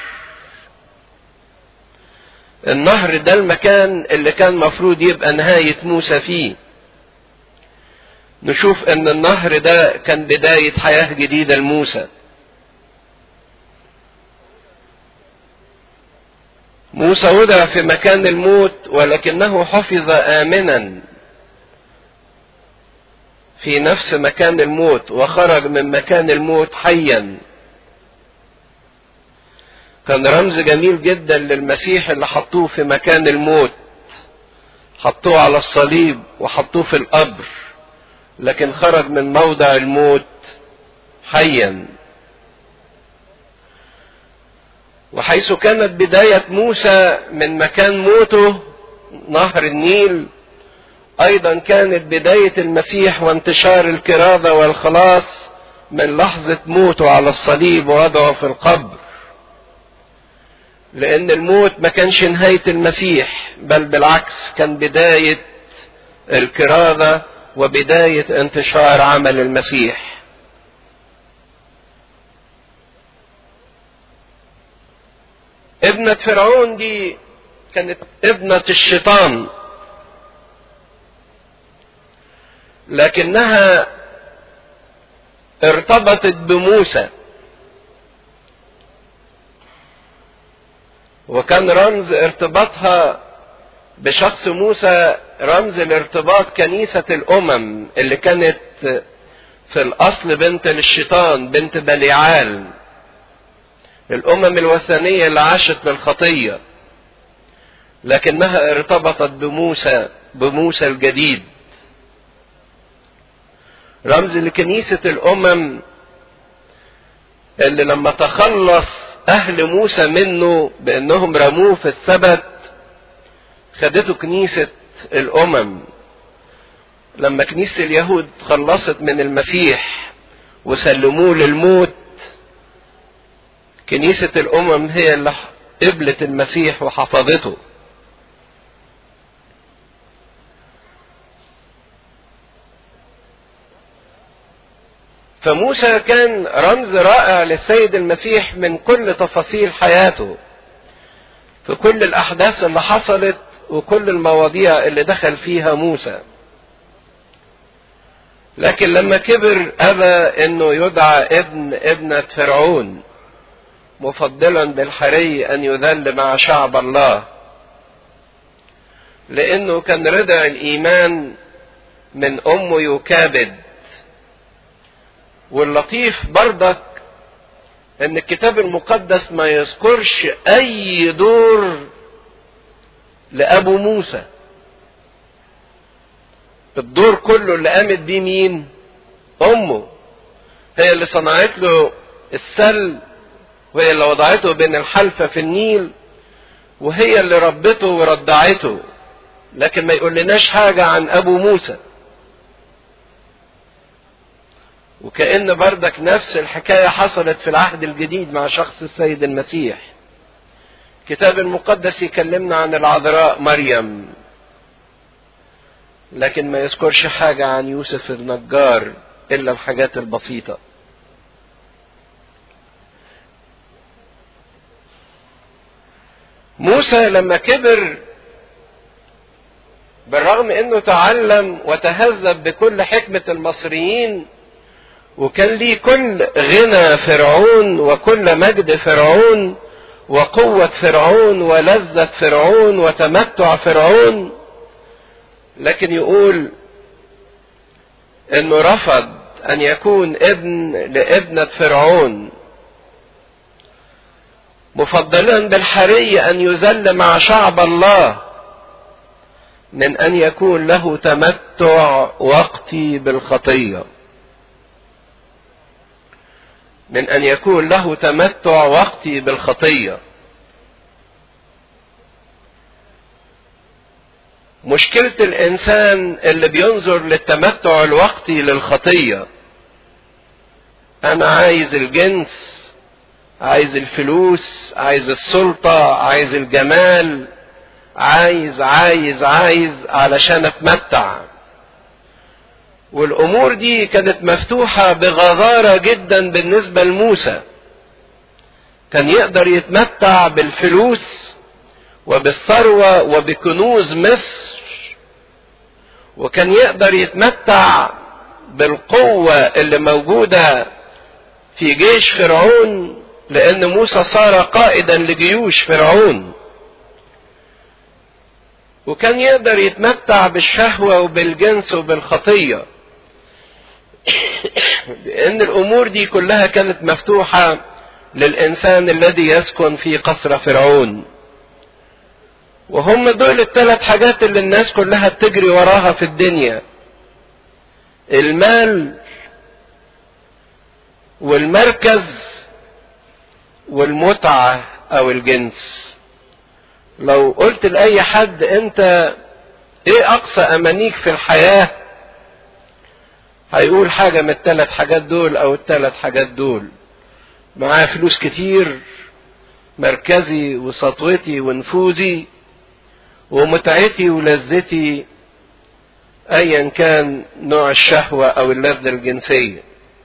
النهر ده المكان اللي كان مفروض يبقى نهاية موسى فيه نشوف ان النهر ده كان بداية حياة جديدة لموسى موسى وضع في مكان الموت ولكنه حفظ امنا في نفس مكان الموت وخرج من مكان الموت حيا كان رمز جميل جدا للمسيح اللي حطوه في مكان الموت حطوه على الصليب وحطوه في القبر لكن خرج من موضع الموت حيا وحيث كانت بداية موسى من مكان موته نهر النيل ايضا كانت بداية المسيح وانتشار الكرازة والخلاص من لحظة موته على الصليب ووضعه في القبر لان الموت ما كانش نهاية المسيح بل بالعكس كان بداية الكرازة وبداية انتشار عمل المسيح ابنة فرعون دي كانت ابنة الشيطان لكنها ارتبطت بموسى وكان رمز ارتباطها بشخص موسى رمز الارتباط كنيسة الأمم اللي كانت في الأصل بنت للشيطان بنت بليعال الأمم الوثنية اللي عاشت للخطية لكنها ارتبطت بموسى بموسى الجديد رمز لكنيسة الأمم اللي لما تخلص أهل موسى منه بأنهم رموه في السبت خدته كنيسة الأمم لما كنيسة اليهود خلصت من المسيح وسلموه للموت كنيسة الأمم هي اللي قبلت المسيح وحفظته فموسى كان رمز رائع للسيد المسيح من كل تفاصيل حياته في كل الأحداث اللي حصلت وكل المواضيع اللي دخل فيها موسى لكن لما كبر أبى أنه يدعى ابن ابنة فرعون مفضلا بالحري أن يذل مع شعب الله لانه كان رضع الايمان من امه يكابد واللطيف برضك ان الكتاب المقدس ما يذكرش اي دور لابو موسى الدور كله اللي قامت بيه مين امه هي اللي صنعت له السل وهي اللي وضعته بين الحلفة في النيل وهي اللي ربته ورضعته لكن ما يقول لناش حاجة عن ابو موسى وكأن بردك نفس الحكاية حصلت في العهد الجديد مع شخص السيد المسيح الكتاب المقدس يكلمنا عن العذراء مريم لكن ما يذكرش حاجة عن يوسف النجار إلا الحاجات البسيطة موسى لما كبر بالرغم انه تعلم وتهذب بكل حكمة المصريين وكان ليه كل غنى فرعون وكل مجد فرعون وقوة فرعون ولذة فرعون وتمتع فرعون لكن يقول انه رفض ان يكون ابن لابنة فرعون مفضلا بالحري ان يذل مع شعب الله من ان يكون له تمتع وقتي بالخطيه من ان يكون له تمتع وقتي بالخطيه مشكله الانسان اللي بينظر للتمتع الوقتي للخطيه انا عايز الجنس عايز الفلوس عايز السلطه عايز الجمال عايز عايز عايز علشان اتمتع والامور دي كانت مفتوحه بغزاره جدا بالنسبه لموسى كان يقدر يتمتع بالفلوس وبالثروه وبكنوز مصر وكان يقدر يتمتع بالقوه اللي موجوده في جيش فرعون لان موسى صار قائدا لجيوش فرعون وكان يقدر يتمتع بالشهوه وبالجنس وبالخطيه لأن الأمور دي كلها كانت مفتوحة للإنسان الذي يسكن في قصر فرعون وهم دول الثلاث حاجات اللي الناس كلها بتجري وراها في الدنيا المال والمركز والمتعة أو الجنس لو قلت لأي حد أنت إيه أقصى أمانيك في الحياة هيقول حاجة من الثلاث حاجات دول أو الثلاث حاجات دول معاه فلوس كتير مركزي وسطوتي ونفوذي ومتعتي ولذتي أيا كان نوع الشهوة أو اللذة الجنسية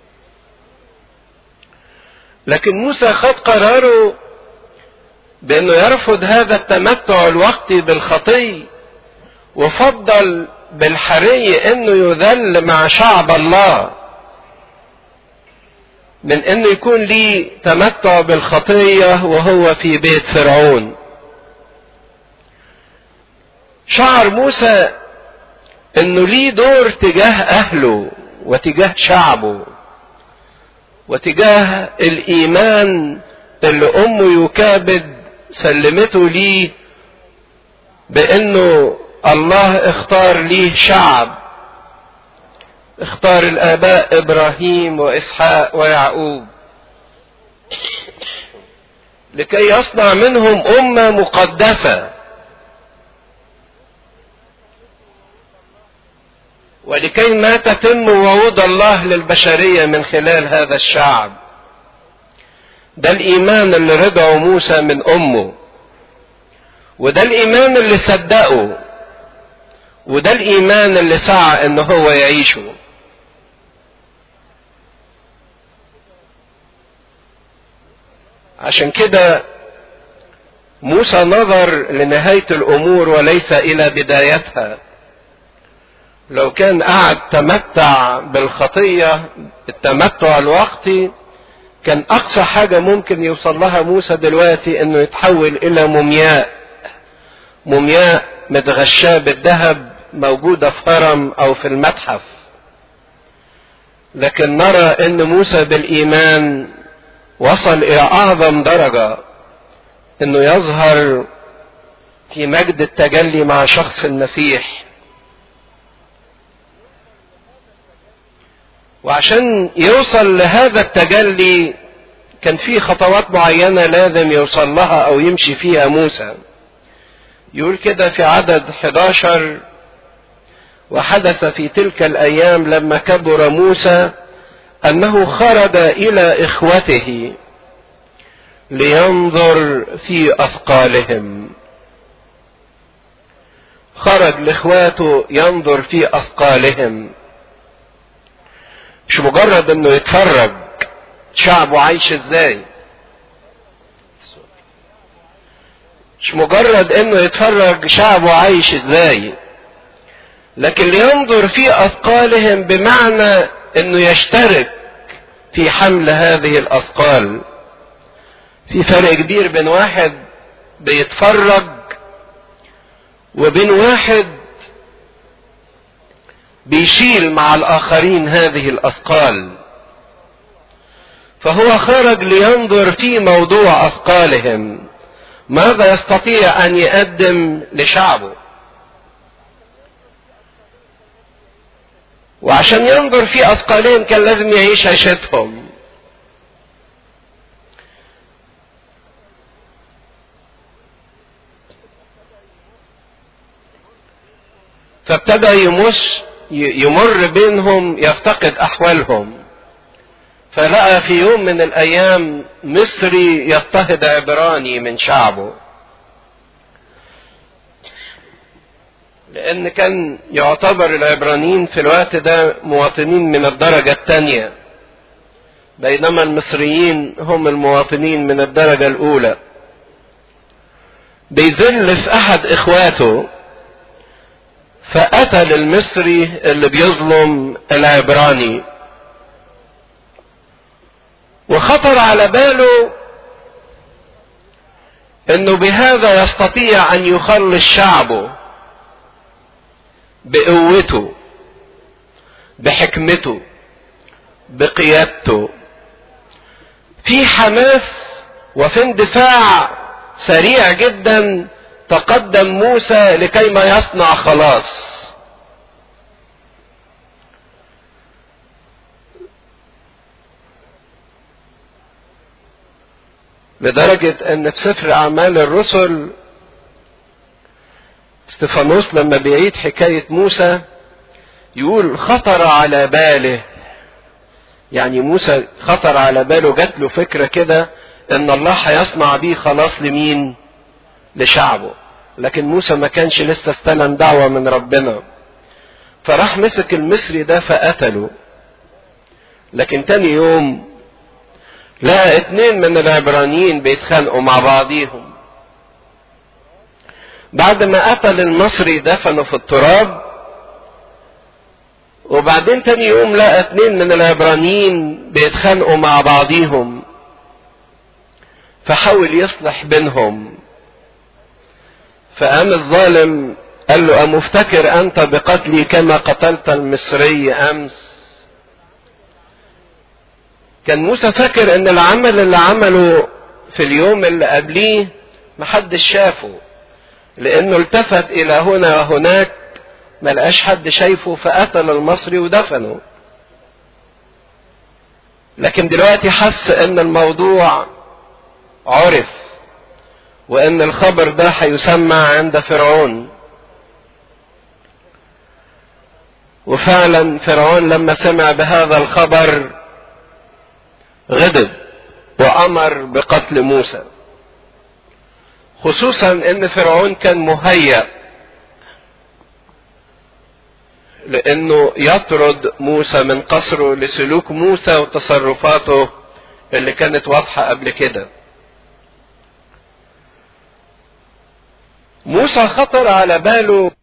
لكن موسى خد قراره بأنه يرفض هذا التمتع الوقتي بالخطي وفضل بالحري انه يذل مع شعب الله من انه يكون ليه تمتع بالخطيه وهو في بيت فرعون شعر موسى انه ليه دور تجاه اهله وتجاه شعبه وتجاه الايمان اللي امه يكابد سلمته ليه بانه الله اختار ليه شعب اختار الاباء ابراهيم واسحاق ويعقوب لكي يصنع منهم امه مقدسه ولكي ما تتم وعود الله للبشريه من خلال هذا الشعب ده الايمان اللي رجعه موسى من امه وده الايمان اللي صدقه وده الايمان اللي سعى ان هو يعيشه عشان كده موسى نظر لنهاية الامور وليس الى بدايتها لو كان قعد تمتع بالخطية التمتع الوقتي كان اقصى حاجة ممكن يوصل لها موسى دلوقتي انه يتحول الى مومياء مومياء متغشاه بالذهب موجودة في هرم او في المتحف لكن نرى ان موسى بالايمان وصل الى اعظم درجة انه يظهر في مجد التجلي مع شخص المسيح وعشان يوصل لهذا التجلي كان في خطوات معينة لازم يوصل لها او يمشي فيها موسى يقول كده في عدد 11 وحدث في تلك الايام لما كبر موسى انه خرج الى اخوته لينظر في اثقالهم خرج لاخواته ينظر في اثقالهم مش مجرد انه يتفرج شعبه عايش ازاي مش مجرد انه يتفرج شعبه عايش ازاي لكن لينظر في اثقالهم بمعنى انه يشترك في حمل هذه الاثقال في فرق كبير بين واحد بيتفرج وبين واحد بيشيل مع الاخرين هذه الاثقال فهو خرج لينظر في موضوع اثقالهم ماذا يستطيع ان يقدم لشعبه وعشان ينظر في اثقالهم كان لازم يعيش عيشتهم فابتدى يمش يمر بينهم يفتقد احوالهم فلقى في يوم من الايام مصري يضطهد عبراني من شعبه لان كان يعتبر العبرانيين في الوقت ده مواطنين من الدرجة الثانية بينما المصريين هم المواطنين من الدرجة الاولى بيذل في احد اخواته فقتل المصري اللي بيظلم العبراني وخطر على باله انه بهذا يستطيع ان يخلص شعبه بقوته بحكمته بقيادته في حماس وفي اندفاع سريع جدا تقدم موسى لكي ما يصنع خلاص لدرجة ان في سفر اعمال الرسل استفانوس لما بيعيد حكاية موسى يقول خطر على باله يعني موسى خطر على باله جات له فكرة كده ان الله هيصنع بيه خلاص لمين لشعبه لكن موسى ما كانش لسه استلم دعوة من ربنا فراح مسك المصري ده فقتله لكن تاني يوم لقى اتنين من العبرانيين بيتخانقوا مع بعضيهم بعد ما قتل المصري دفنه في التراب وبعدين تاني يوم لقى اتنين من العبرانيين بيتخانقوا مع بعضيهم فحاول يصلح بينهم فقام الظالم قال له أمفتكر أنت بقتلي كما قتلت المصري أمس كان موسى فاكر ان العمل اللي عمله في اليوم اللي قبليه محدش شافه لانه التفت الى هنا وهناك ما لقاش حد شايفه فقتل المصري ودفنه لكن دلوقتي حس ان الموضوع عرف وان الخبر ده هيسمع عند فرعون وفعلا فرعون لما سمع بهذا الخبر غضب وامر بقتل موسى خصوصا ان فرعون كان مهيأ لانه يطرد موسى من قصره لسلوك موسى وتصرفاته اللي كانت واضحة قبل كده موسى خطر على باله